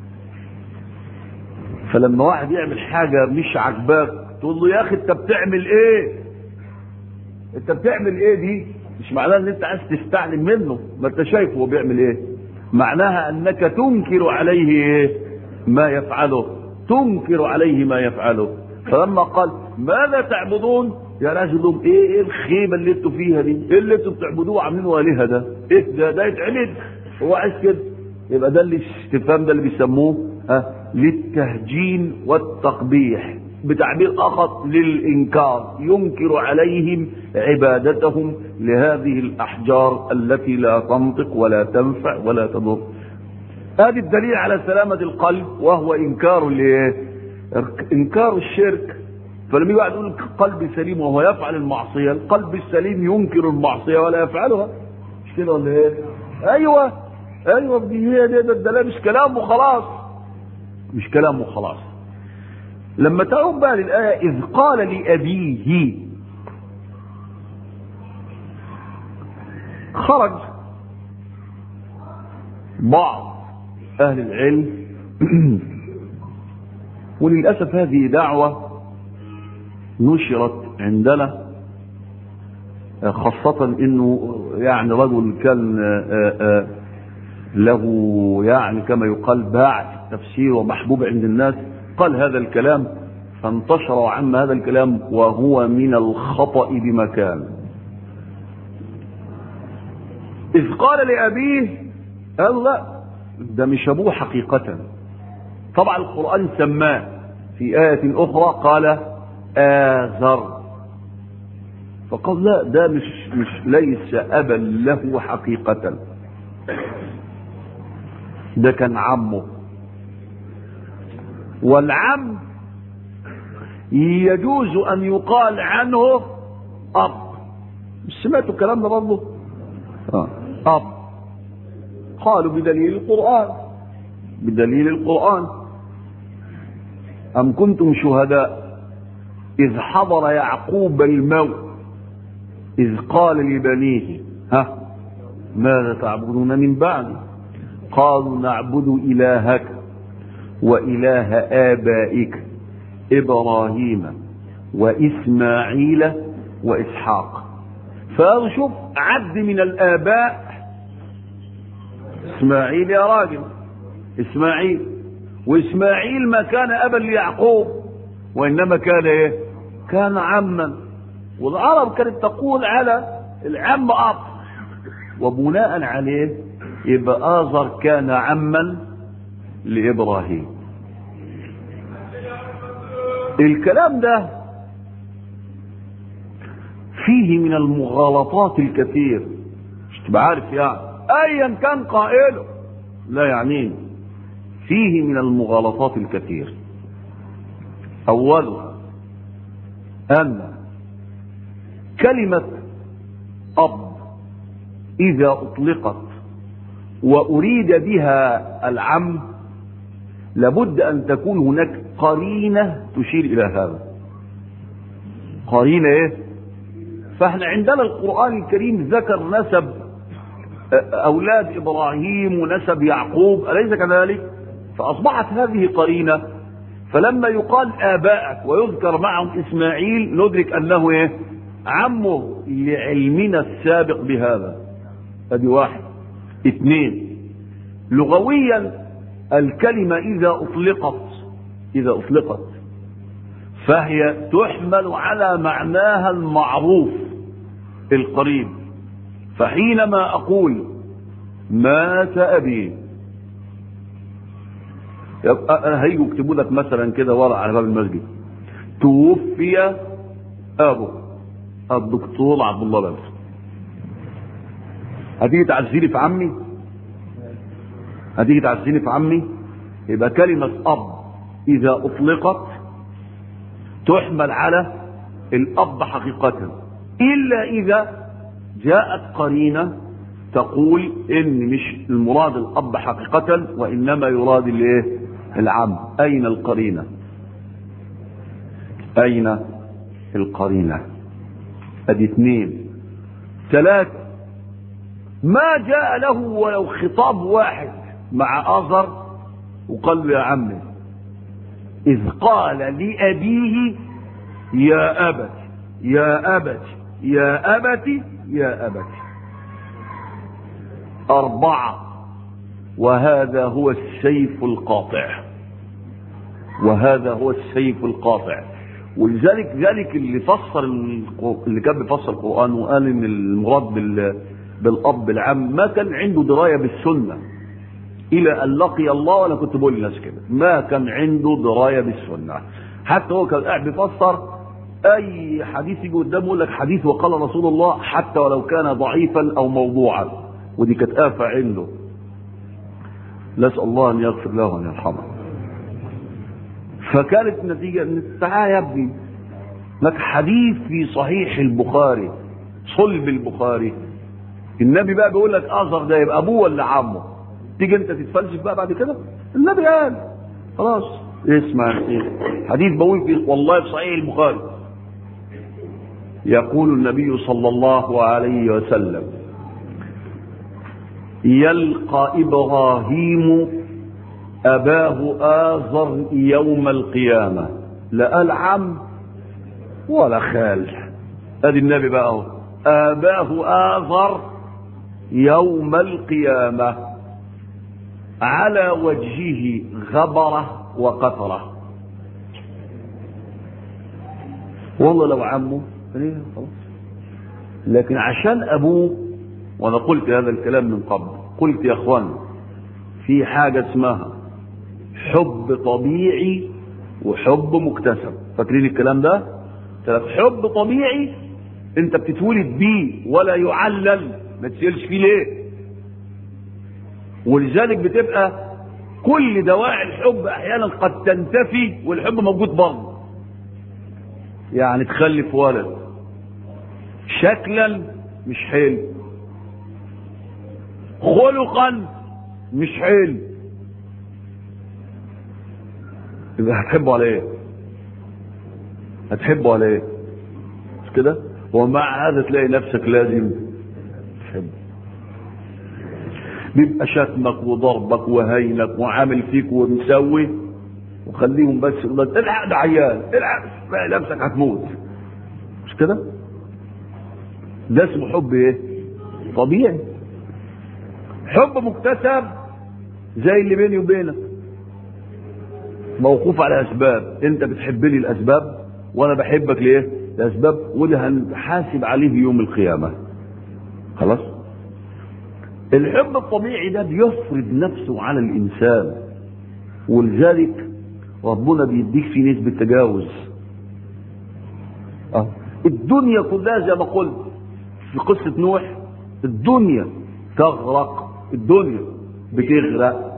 فلما واحد يعمل حاجة مش عاجباك تقول له يا أخي أنت بتعمل إيه؟ أنت بتعمل إيه دي؟ مش معناها إن أنت عايز تستعلم منه ما أنت شايف هو بيعمل إيه؟ معناها أنك تنكر عليه إيه؟ ما يفعله تنكر عليه ما يفعله فلما قال ماذا تعبدون يا ناس لهم ايه ايه الخيبه اللي انتوا فيها دي ايه اللي انتوا بتعبدوه عاملينه الهه ده ايه ده ده يتعبد هو عايز كده يبقى ده اللي الاستفهام ده اللي بيسموه ها للتهجين والتقبيح بتعبير اخر للانكار ينكر عليهم عبادتهم لهذه الاحجار التي لا تنطق ولا تنفع ولا تضر هذا الدليل على سلامة القلب وهو إنكار الايه؟ إنكار الشرك فلما يجي واحد يقول قلبي سليم وهو يفعل المعصية القلب السليم ينكر المعصية ولا يفعلها مش كده ولا ايه؟ أيوه ايوه دي هي ده ده, ده مش كلام وخلاص مش كلام وخلاص لما تعود بقى للآية إذ قال لأبيه خرج بعض أهل العلم وللأسف هذه دعوة نشرت عندنا خاصة انه يعني رجل كان له يعني كما يقال باع في التفسير ومحبوب عند الناس قال هذا الكلام فانتشر عم هذا الكلام وهو من الخطأ بمكان إذ قال لأبيه قال لا ده مش أبوه حقيقة طبعا القرآن سماه في آية أخرى قال آزر فقال لا ده مش مش ليس أبا له حقيقة ده كان عمه والعم يجوز أن يقال عنه أب مش سمعتوا الكلام ده برضه؟ آه. أب قالوا بدليل القرآن بدليل القرآن أم كنتم شهداء إذ حضر يعقوب الموت إذ قال لبنيه ها ماذا تعبدون من بعدي قالوا نعبد إلهك وإله آبائك إبراهيم وإسماعيل وإسحاق فشوف عد من الآباء إسماعيل يا راجل إسماعيل وإسماعيل ما كان أبا ليعقوب وإنما كان إيه كان عما والعرب كانت تقول على العم أب وبناء عليه يبقى آزر كان عما لإبراهيم الكلام ده فيه من المغالطات الكثير مش تبقى عارف يعني ايا كان قائله لا يعنيني فيه من المغالطات الكثير اولا ان كلمه اب اذا اطلقت واريد بها العم لابد ان تكون هناك قرينه تشير الى هذا قرينه ايه فاحنا عندنا القران الكريم ذكر نسب اولاد ابراهيم ونسب يعقوب اليس كذلك فاصبحت هذه قرينه فلما يقال ابائك ويذكر معهم اسماعيل ندرك انه ايه عمه لعلمنا السابق بهذا ادي واحد اثنين لغويا الكلمة إذا أطلقت إذا أطلقت فهي تحمل على معناها المعروف القريب فحينما أقول مات أبي هيجوا يكتبوا لك مثلا كده ورق على باب المسجد توفي أبو الدكتور عبد الله لابس هتيجي تعزيني في عمي هتيجي تعزيني في عمي يبقى كلمة أب إذا أطلقت تحمل على الأب حقيقة إلا إذا جاءت قرينة تقول إن مش المراد الأب حقيقة وإنما يراد الإيه؟ العم أين القرينة؟ أين القرينة؟ أدي اثنين ثلاثة ما جاء له ولو خطاب واحد مع أزر وقال له يا عمي إذ قال لأبيه يا أبت يا أبت يا أبت يا أبت أربعة وهذا هو السيف القاطع وهذا هو السيف القاطع ولذلك ذلك اللي فسر اللي كان بيفسر القرآن وقال إن المراد بال بالأب العم ما كان عنده دراية بالسنة إلى أن لقي الله وأنا كنت بقول للناس كده ما كان عنده دراية بالسنة حتى هو كان قاعد بيفسر أي حديث يجي قدامه يقول لك حديث وقال رسول الله حتى ولو كان ضعيفا أو موضوعا ودي كانت آفة عنده نسأل الله أن يغفر له وأن يرحمه فكانت النتيجة أن تعالى يا ابني لك حديث في صحيح البخاري صلب البخاري النبي بقى بيقول لك أزر ده يبقى أبوه ولا عمه تيجي انت تتفلسف بقى بعد كده النبي قال خلاص اسمع حديث بقول في والله في صحيح البخاري يقول النبي صلى الله عليه وسلم يلقى ابراهيم اباه ازر يوم القيامه لا قال عم ولا خال ادي النبي بقى اهو اباه ازر يوم القيامه على وجهه غبره وقطره والله لو عمه خلاص لكن عشان ابوه وانا قلت هذا الكلام من قبل قلت يا اخوان في حاجه اسمها حب طبيعي وحب مكتسب فاكرين الكلام ده حب طبيعي انت بتتولد بيه ولا يعلل ما تسألش فيه ليه ولذلك بتبقى كل دواعي الحب احيانا قد تنتفي والحب موجود برضه يعني تخلف ولد شكلا مش حلو خلقا مش حلو يبقى هتحبه على ايه هتحبه على ايه مش كده ومع هذا تلاقي نفسك لازم تحبه بيبقى شتمك وضربك وهينك وعامل فيك ومسوي وخليهم بس الحق ده عيال الحق نفسك هتموت مش كده ده اسمه حب ايه طبيعي حب مكتسب زي اللي بيني وبينك موقوف على اسباب انت بتحبني الاسباب وانا بحبك ليه الاسباب وده هنحاسب عليه يوم القيامه خلاص الحب الطبيعي ده بيفرض نفسه على الانسان ولذلك ربنا بيديك في نسبة تجاوز اه الدنيا كلها زي ما قلت في قصة نوح الدنيا تغرق الدنيا بتغرق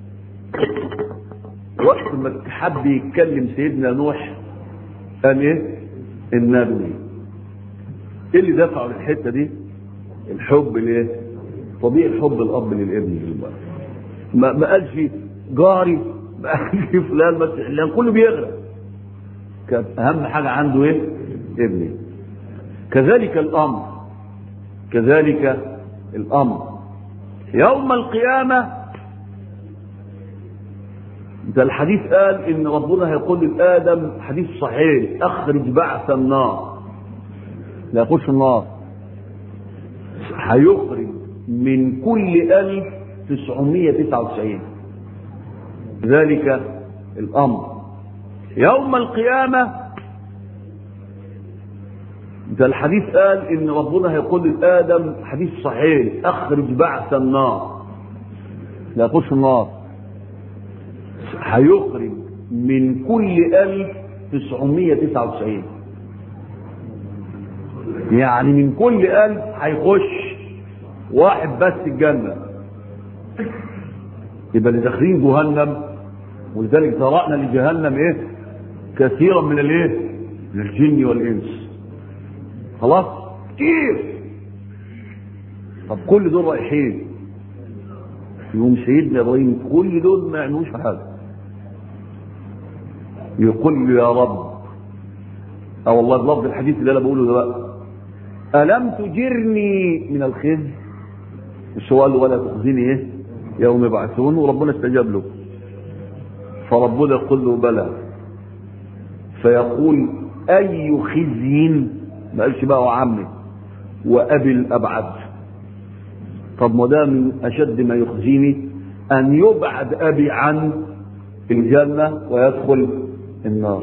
وقت ما حب يتكلم سيدنا نوح قال ايه النبي ايه اللي دفعه للحته دي الحب ليه طبيعي حب الاب للابن ما ما قالش جاري ما قالش فلان بس لان كله بيغرق كان اهم حاجه عنده ايه ابني كذلك الامر كذلك الامر يوم القيامه ده الحديث قال ان ربنا هيقول لادم حديث صحيح اخرج بعث النار لا يخش النار هيخرج من كل ألف تسعمية تسعة وتسعين ذلك الأمر يوم القيامة ده الحديث قال إن ربنا هيقول لآدم حديث صحيح أخرج بعث النار لا يخش النار هيخرج من كل ألف تسعمية تسعة وتسعين يعني من كل ألف هيخش واحد بس الجنة يبقى اللي داخلين جهنم ولذلك ذرأنا لجهنم ايه كثيرا من الايه من الجن والانس خلاص كتير طب كل دول رايحين يقوم سيدنا ابراهيم كل دول ما يعملوش حاجه يقول له يا رب اه والله بلفظ الحديث اللي انا بقوله ده بقى الم تجرني من الخزي مش هو قال له ولا تخزني ايه يوم يبعثون وربنا استجاب له فربنا يقول له بلى فيقول اي خزي ما قالش بقى وعمي وابي الابعد طب ما ده من اشد ما يخزيني ان يبعد ابي عن الجنه ويدخل النار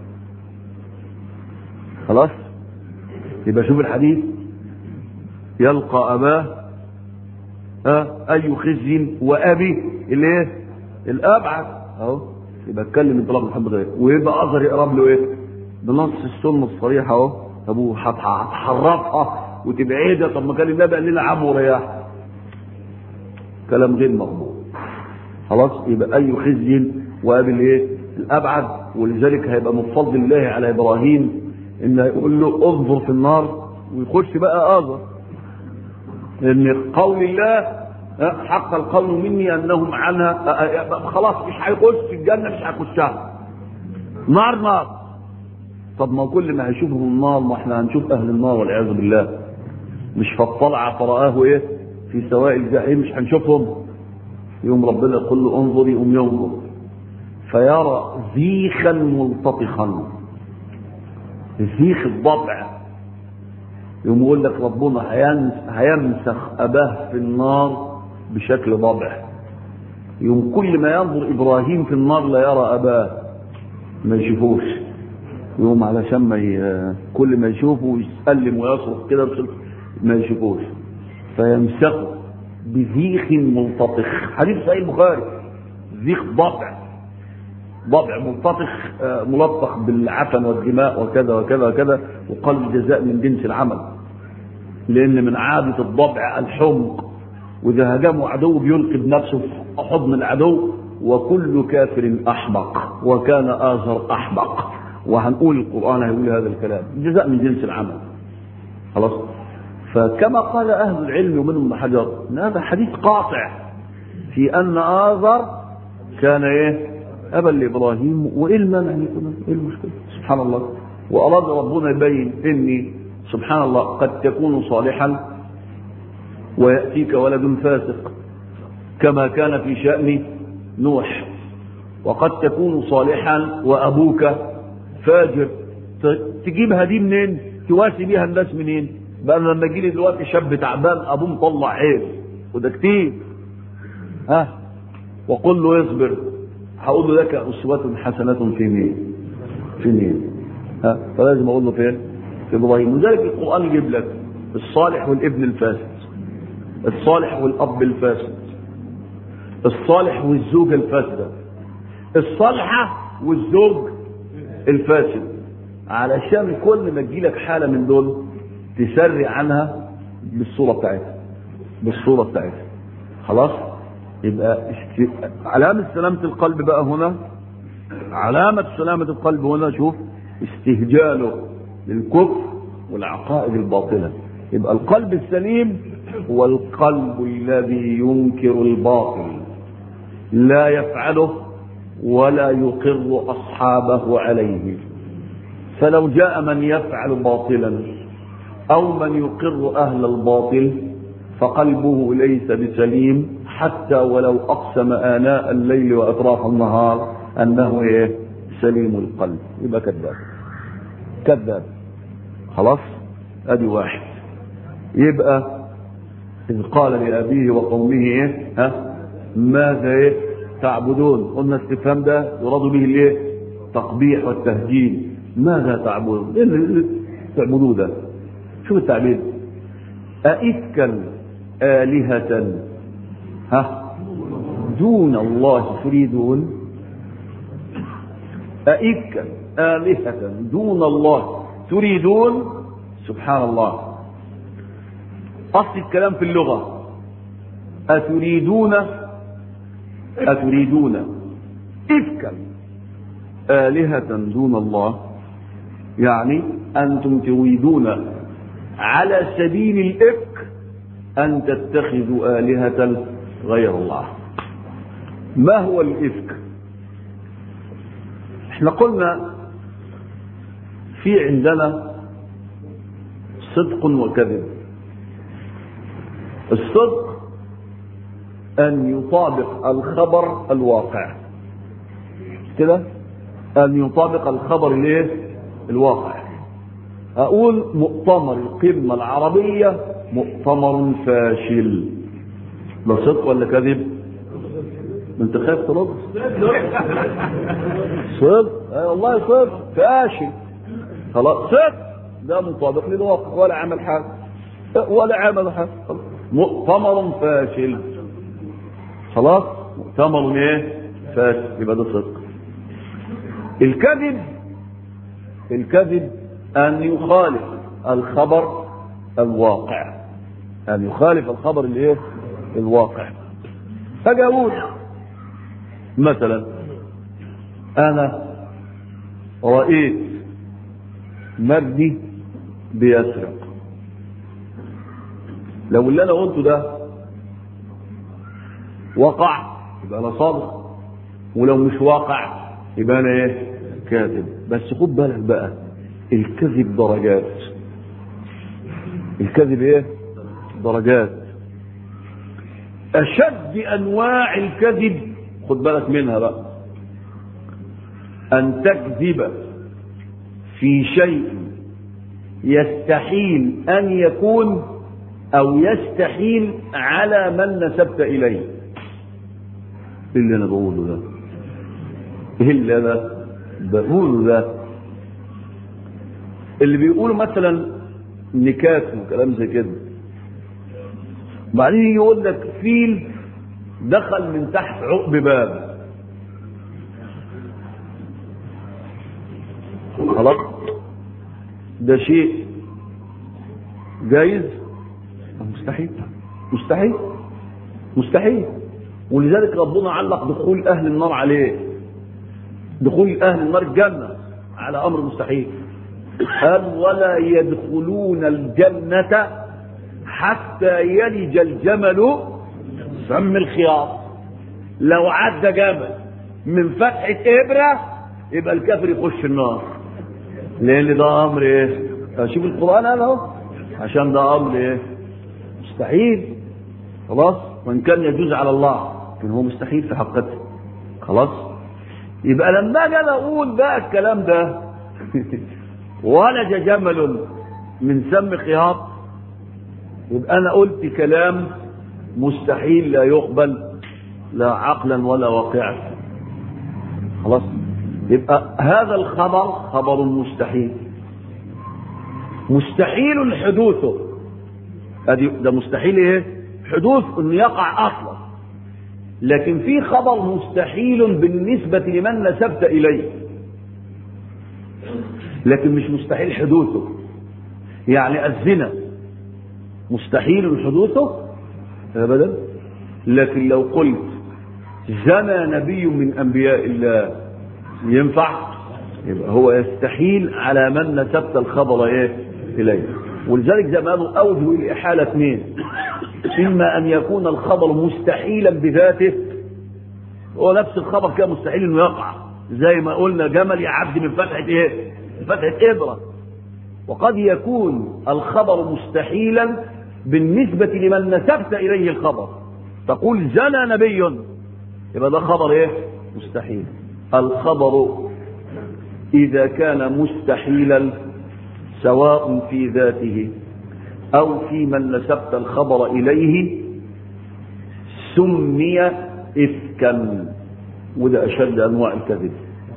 خلاص يبقى شوف الحديث يلقى اباه ها اي خزي وابي الايه الابعد اهو يبقى اتكلم انطلاق محمد غير ويبقى اظهر يقرب له ايه بنص السنه الصريحه اهو ابوه هتحرفها وتبعدها طب ما كان النبي قال لنا عم ورياح كلام غير مقبول خلاص يبقى اي خزي وابي الايه الابعد ولذلك هيبقى من فضل الله على ابراهيم ان يقول له انظر في النار ويخش بقى اذر لان قول الله حق القول مني انهم عنها خلاص مش هيخش الجنه مش هيخشها نار نار طب ما كل ما هيشوفهم النار ما احنا هنشوف اهل النار والعياذ بالله مش فاطلع فرآه ايه في سواء الجحيم مش هنشوفهم يوم ربنا يقول له انظر يوم ينظر فيرى زيخا ملتطخا زيخ الضبع يوم يقول لك ربنا هيمسخ اباه في النار بشكل ضبع يوم كل ما ينظر ابراهيم في النار لا يرى اباه ما يشوفوش يوم علشان ما ي... كل ما يشوفه يسلم ويصرخ كده ما يشوفوش فيمسخه بزيخ ملتطخ حديث صحيح البخاري زيخ ضبع ضبع ملتطخ ملطخ بالعفن والدماء وكذا وكذا وكذا وقال الجزاء من جنس العمل لان من عاده الضبع الحمق واذا هجمه عدو بيلقي بنفسه في حضن العدو وكل كافر احمق وكان اخر احمق وهنقول القران هيقول هذا الكلام الجزاء من جنس العمل خلاص فكما قال اهل العلم ومنهم ابن حجر ان هذا حديث قاطع في ان اذر كان ايه ابا لابراهيم وايه المانع ان يكون ايه المشكله سبحان الله واراد ربنا يبين اني سبحان الله قد تكون صالحا وياتيك ولد فاسق كما كان في شان نوح وقد تكون صالحا وابوك فاجر تجيبها دي منين تواسي بيها الناس منين بقى لما يجي لي دلوقتي شاب تعبان ابوه مطلع عيب وده كتير ها وقل له يصبر هقول له لك اسوة حسنة في مين؟ في مين؟ ها فلازم اقول له فين؟ في ابراهيم ولذلك القران يجيب لك الصالح والابن الفاسد الصالح والاب الفاسد الصالح والزوجة الفاسدة الصالحة والزوج الفاسد علشان كل ما تجيلك حالة من دول تسري عنها بالصورة بتاعتها بالصورة بتاعتها خلاص يبقى است... علامة سلامة القلب بقى هنا علامة سلامة القلب هنا شوف استهجاله للكفر والعقائد الباطلة يبقى القلب السليم هو القلب الذي ينكر الباطل لا يفعله ولا يقر أصحابه عليه فلو جاء من يفعل باطلا أو من يقر أهل الباطل فقلبه ليس بسليم حتى ولو أقسم آناء الليل وأطراف النهار أنه إيه سليم القلب يبقى كذاب كذاب خلاص أدي واحد يبقى إذ قال لأبيه وقومه إيه ها ماذا إيه تعبدون قلنا استفهام ده يراد به الايه تقبيح والتهجين ماذا تعبدون ايه اللي تعبدوه ده شوف التعبير أئفكا آلهة ها دون الله تريدون أئفكا آلهة دون الله تريدون سبحان الله أصل الكلام في اللغة أتريدون أتريدون إفكا آلهة دون الله يعني أنتم تريدون على سبيل الإفك أن تتخذوا آلهة غير الله ما هو الإفك احنا قلنا في عندنا صدق وكذب الصدق أن يطابق الخبر الواقع كده أن يطابق الخبر الايه الواقع أقول مؤتمر القمة العربية مؤتمر فاشل ده صدق ولا كذب؟ انت خايف ترد؟ صدق؟ اي والله صدق فاشل خلاص صدق ده مطابق للواقع ولا عمل حاجة ولا عمل حاجة مؤتمر فاشل خلاص مؤتمر ايه فاشل يبقى ده صدق الكذب الكذب ان يخالف الخبر الواقع ان يخالف الخبر الايه الواقع فاجي اقول مثلا انا رايت مجدي بيسرق لو اللي انا قلته ده وقع يبقى انا صادق ولو مش واقع يبقى انا ايه كاذب بس خد بالك بقى الكذب درجات الكذب ايه درجات اشد انواع الكذب خد بالك منها بقى ان تكذب في شيء يستحيل ان يكون او يستحيل على من نسبت اليه ايه اللي انا بقوله ده ايه اللي انا بقوله ده اللي بيقولوا مثلا نكات وكلام زي كده بعدين يقول لك فيل دخل من تحت عقب باب خلاص ده شيء جايز مستحيل مستحيل مستحيل ولذلك ربنا علق دخول اهل النار عليه دخول اهل النار الجنه على امر مستحيل قال ولا يدخلون الجنه حتى يلج الجمل سم الخياط لو عدى جمل من فتحه ابره يبقى الكافر يخش النار لان ده امر ايه شوف القران قال اهو عشان ده امر ايه مستحيل خلاص وان كان يجوز على الله لكن هو مستحيل في حقته خلاص يبقى لما اجي اقول بقى الكلام ده ولج جمل من سم خياط يبقى انا قلت كلام مستحيل لا يقبل لا عقلا ولا واقعا خلاص يبقى هذا الخبر خبر مستحيل مستحيل حدوثه ادي ده مستحيل ايه حدوث انه يقع اصلا لكن في خبر مستحيل بالنسبة لمن نسبت إليه لكن مش مستحيل حدوثه يعني الزنا مستحيل حدوثه أبدا لكن لو قلت زنى نبي من أنبياء الله ينفع يبقى هو يستحيل على من نسبت الخبر ايه إليه ولذلك زمانه أوجه الإحالة اثنين إما أن يكون الخبر مستحيلا بذاته هو نفس الخبر كان مستحيل إنه يقع زي ما قلنا جمل يعدي من فتحة إيه؟ من فتحة إبرة وقد يكون الخبر مستحيلا بالنسبة لمن نسبت إليه الخبر تقول زنى نبي يبقى ده خبر إيه؟ مستحيل الخبر إذا كان مستحيلا سواء في ذاته أو في من نسبت الخبر إليه سمي إفكا وده أشد أنواع الكذب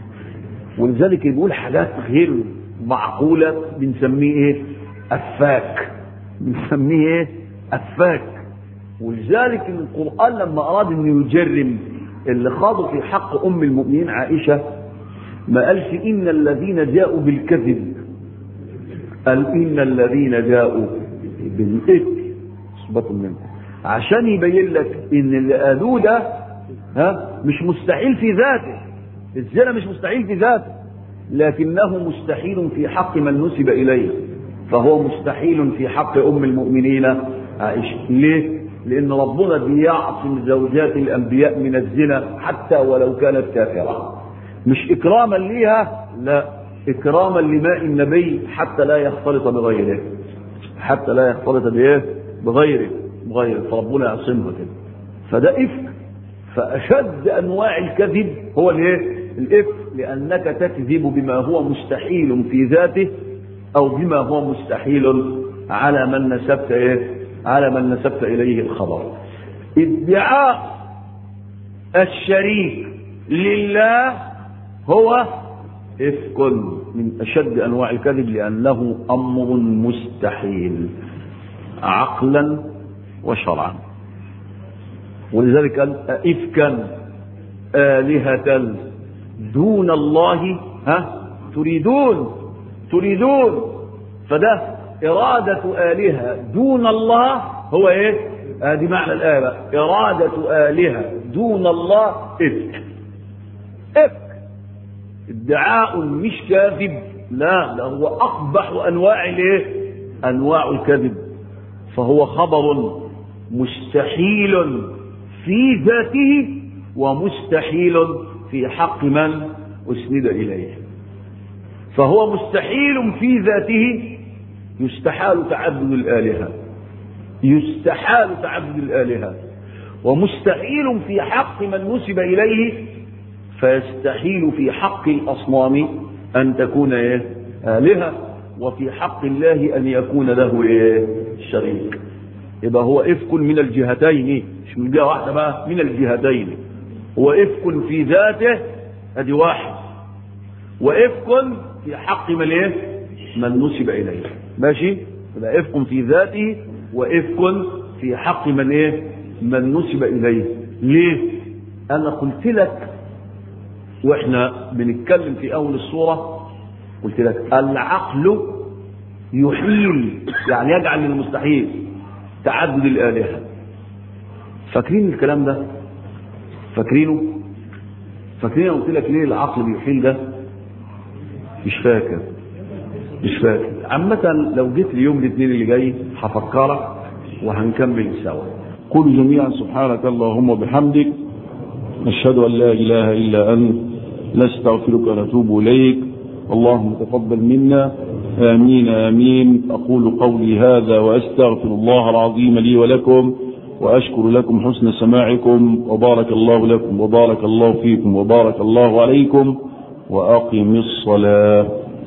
ولذلك يقول حاجات غير معقولة بنسميه إيه؟ أفاك بنسميه إيه؟ أفاك ولذلك القرآن لما أراد أن يجرم اللي خاضوا في حق أم المؤمنين عائشة ما قالش إن الذين جاءوا بالكذب قال إن الذين جاءوا بالإثم اثبتوا منه عشان يبين لك ان اللي قالوه ده ها مش مستحيل في ذاته الزنا مش مستحيل في ذاته لكنه مستحيل في حق من نسب اليه فهو مستحيل في حق ام المؤمنين عائشه ليه لان ربنا بيعصم زوجات الانبياء من الزنا حتى ولو كانت كافره مش اكراما ليها لا اكراما لماء النبي حتى لا يختلط بغيره حتى لا يختلط بايه بغيره بغيره فربنا يعصمها كده فده افك فاشد انواع الكذب هو الايه الافك لانك تكذب بما هو مستحيل في ذاته او بما هو مستحيل على من نسبت ايه على من نسبت اليه الخبر ادعاء الشريك لله هو افك من اشد انواع الكذب لانه امر مستحيل عقلا وشرعا ولذلك قال افكا الهه دون الله ها تريدون تريدون فده إرادة آلهة دون الله هو إيه؟ هذه معنى الآية بقى إرادة آلهة دون الله إفك إفك ادعاء مش كاذب لا ده هو أقبح أنواع الإيه؟ أنواع الكذب فهو خبر مستحيل في ذاته ومستحيل في حق من أسند إليه فهو مستحيل في ذاته يستحال تعدد الآلهة يستحال تعدد الآلهة ومستحيل في حق من نسب إليه فيستحيل في حق الأصنام أن تكون إيه؟ آلهة وفي حق الله أن يكون له إيه؟ شريك يبقى هو إفك من الجهتين مش من جهة واحدة بقى من الجهتين هو إفك في ذاته أدي واحد وإفك في حق من إيه؟ من نسب إليه ماشي يبقى إفك في ذاته وإفك في حق من إيه؟ من نسب إليه ليه؟ أنا قلت لك وإحنا بنتكلم في أول الصورة قلت لك العقل يحيل يعني يجعل من المستحيل تعدد الآلهة فاكرين الكلام ده فاكرينه فاكرين قلت لك ليه العقل بيحيل ده مش فاكر مش فاكر عامة لو جيت لي يوم الاثنين اللي جاي هفكرك وهنكمل سوا قل جميعا سبحانك اللهم وبحمدك نشهد ان لا اله الا انت نستغفرك ونتوب اليك اللهم تقبل منا امين امين اقول قولي هذا واستغفر الله العظيم لي ولكم واشكر لكم حسن سماعكم وبارك الله لكم وبارك الله فيكم وبارك الله عليكم واقم الصلاه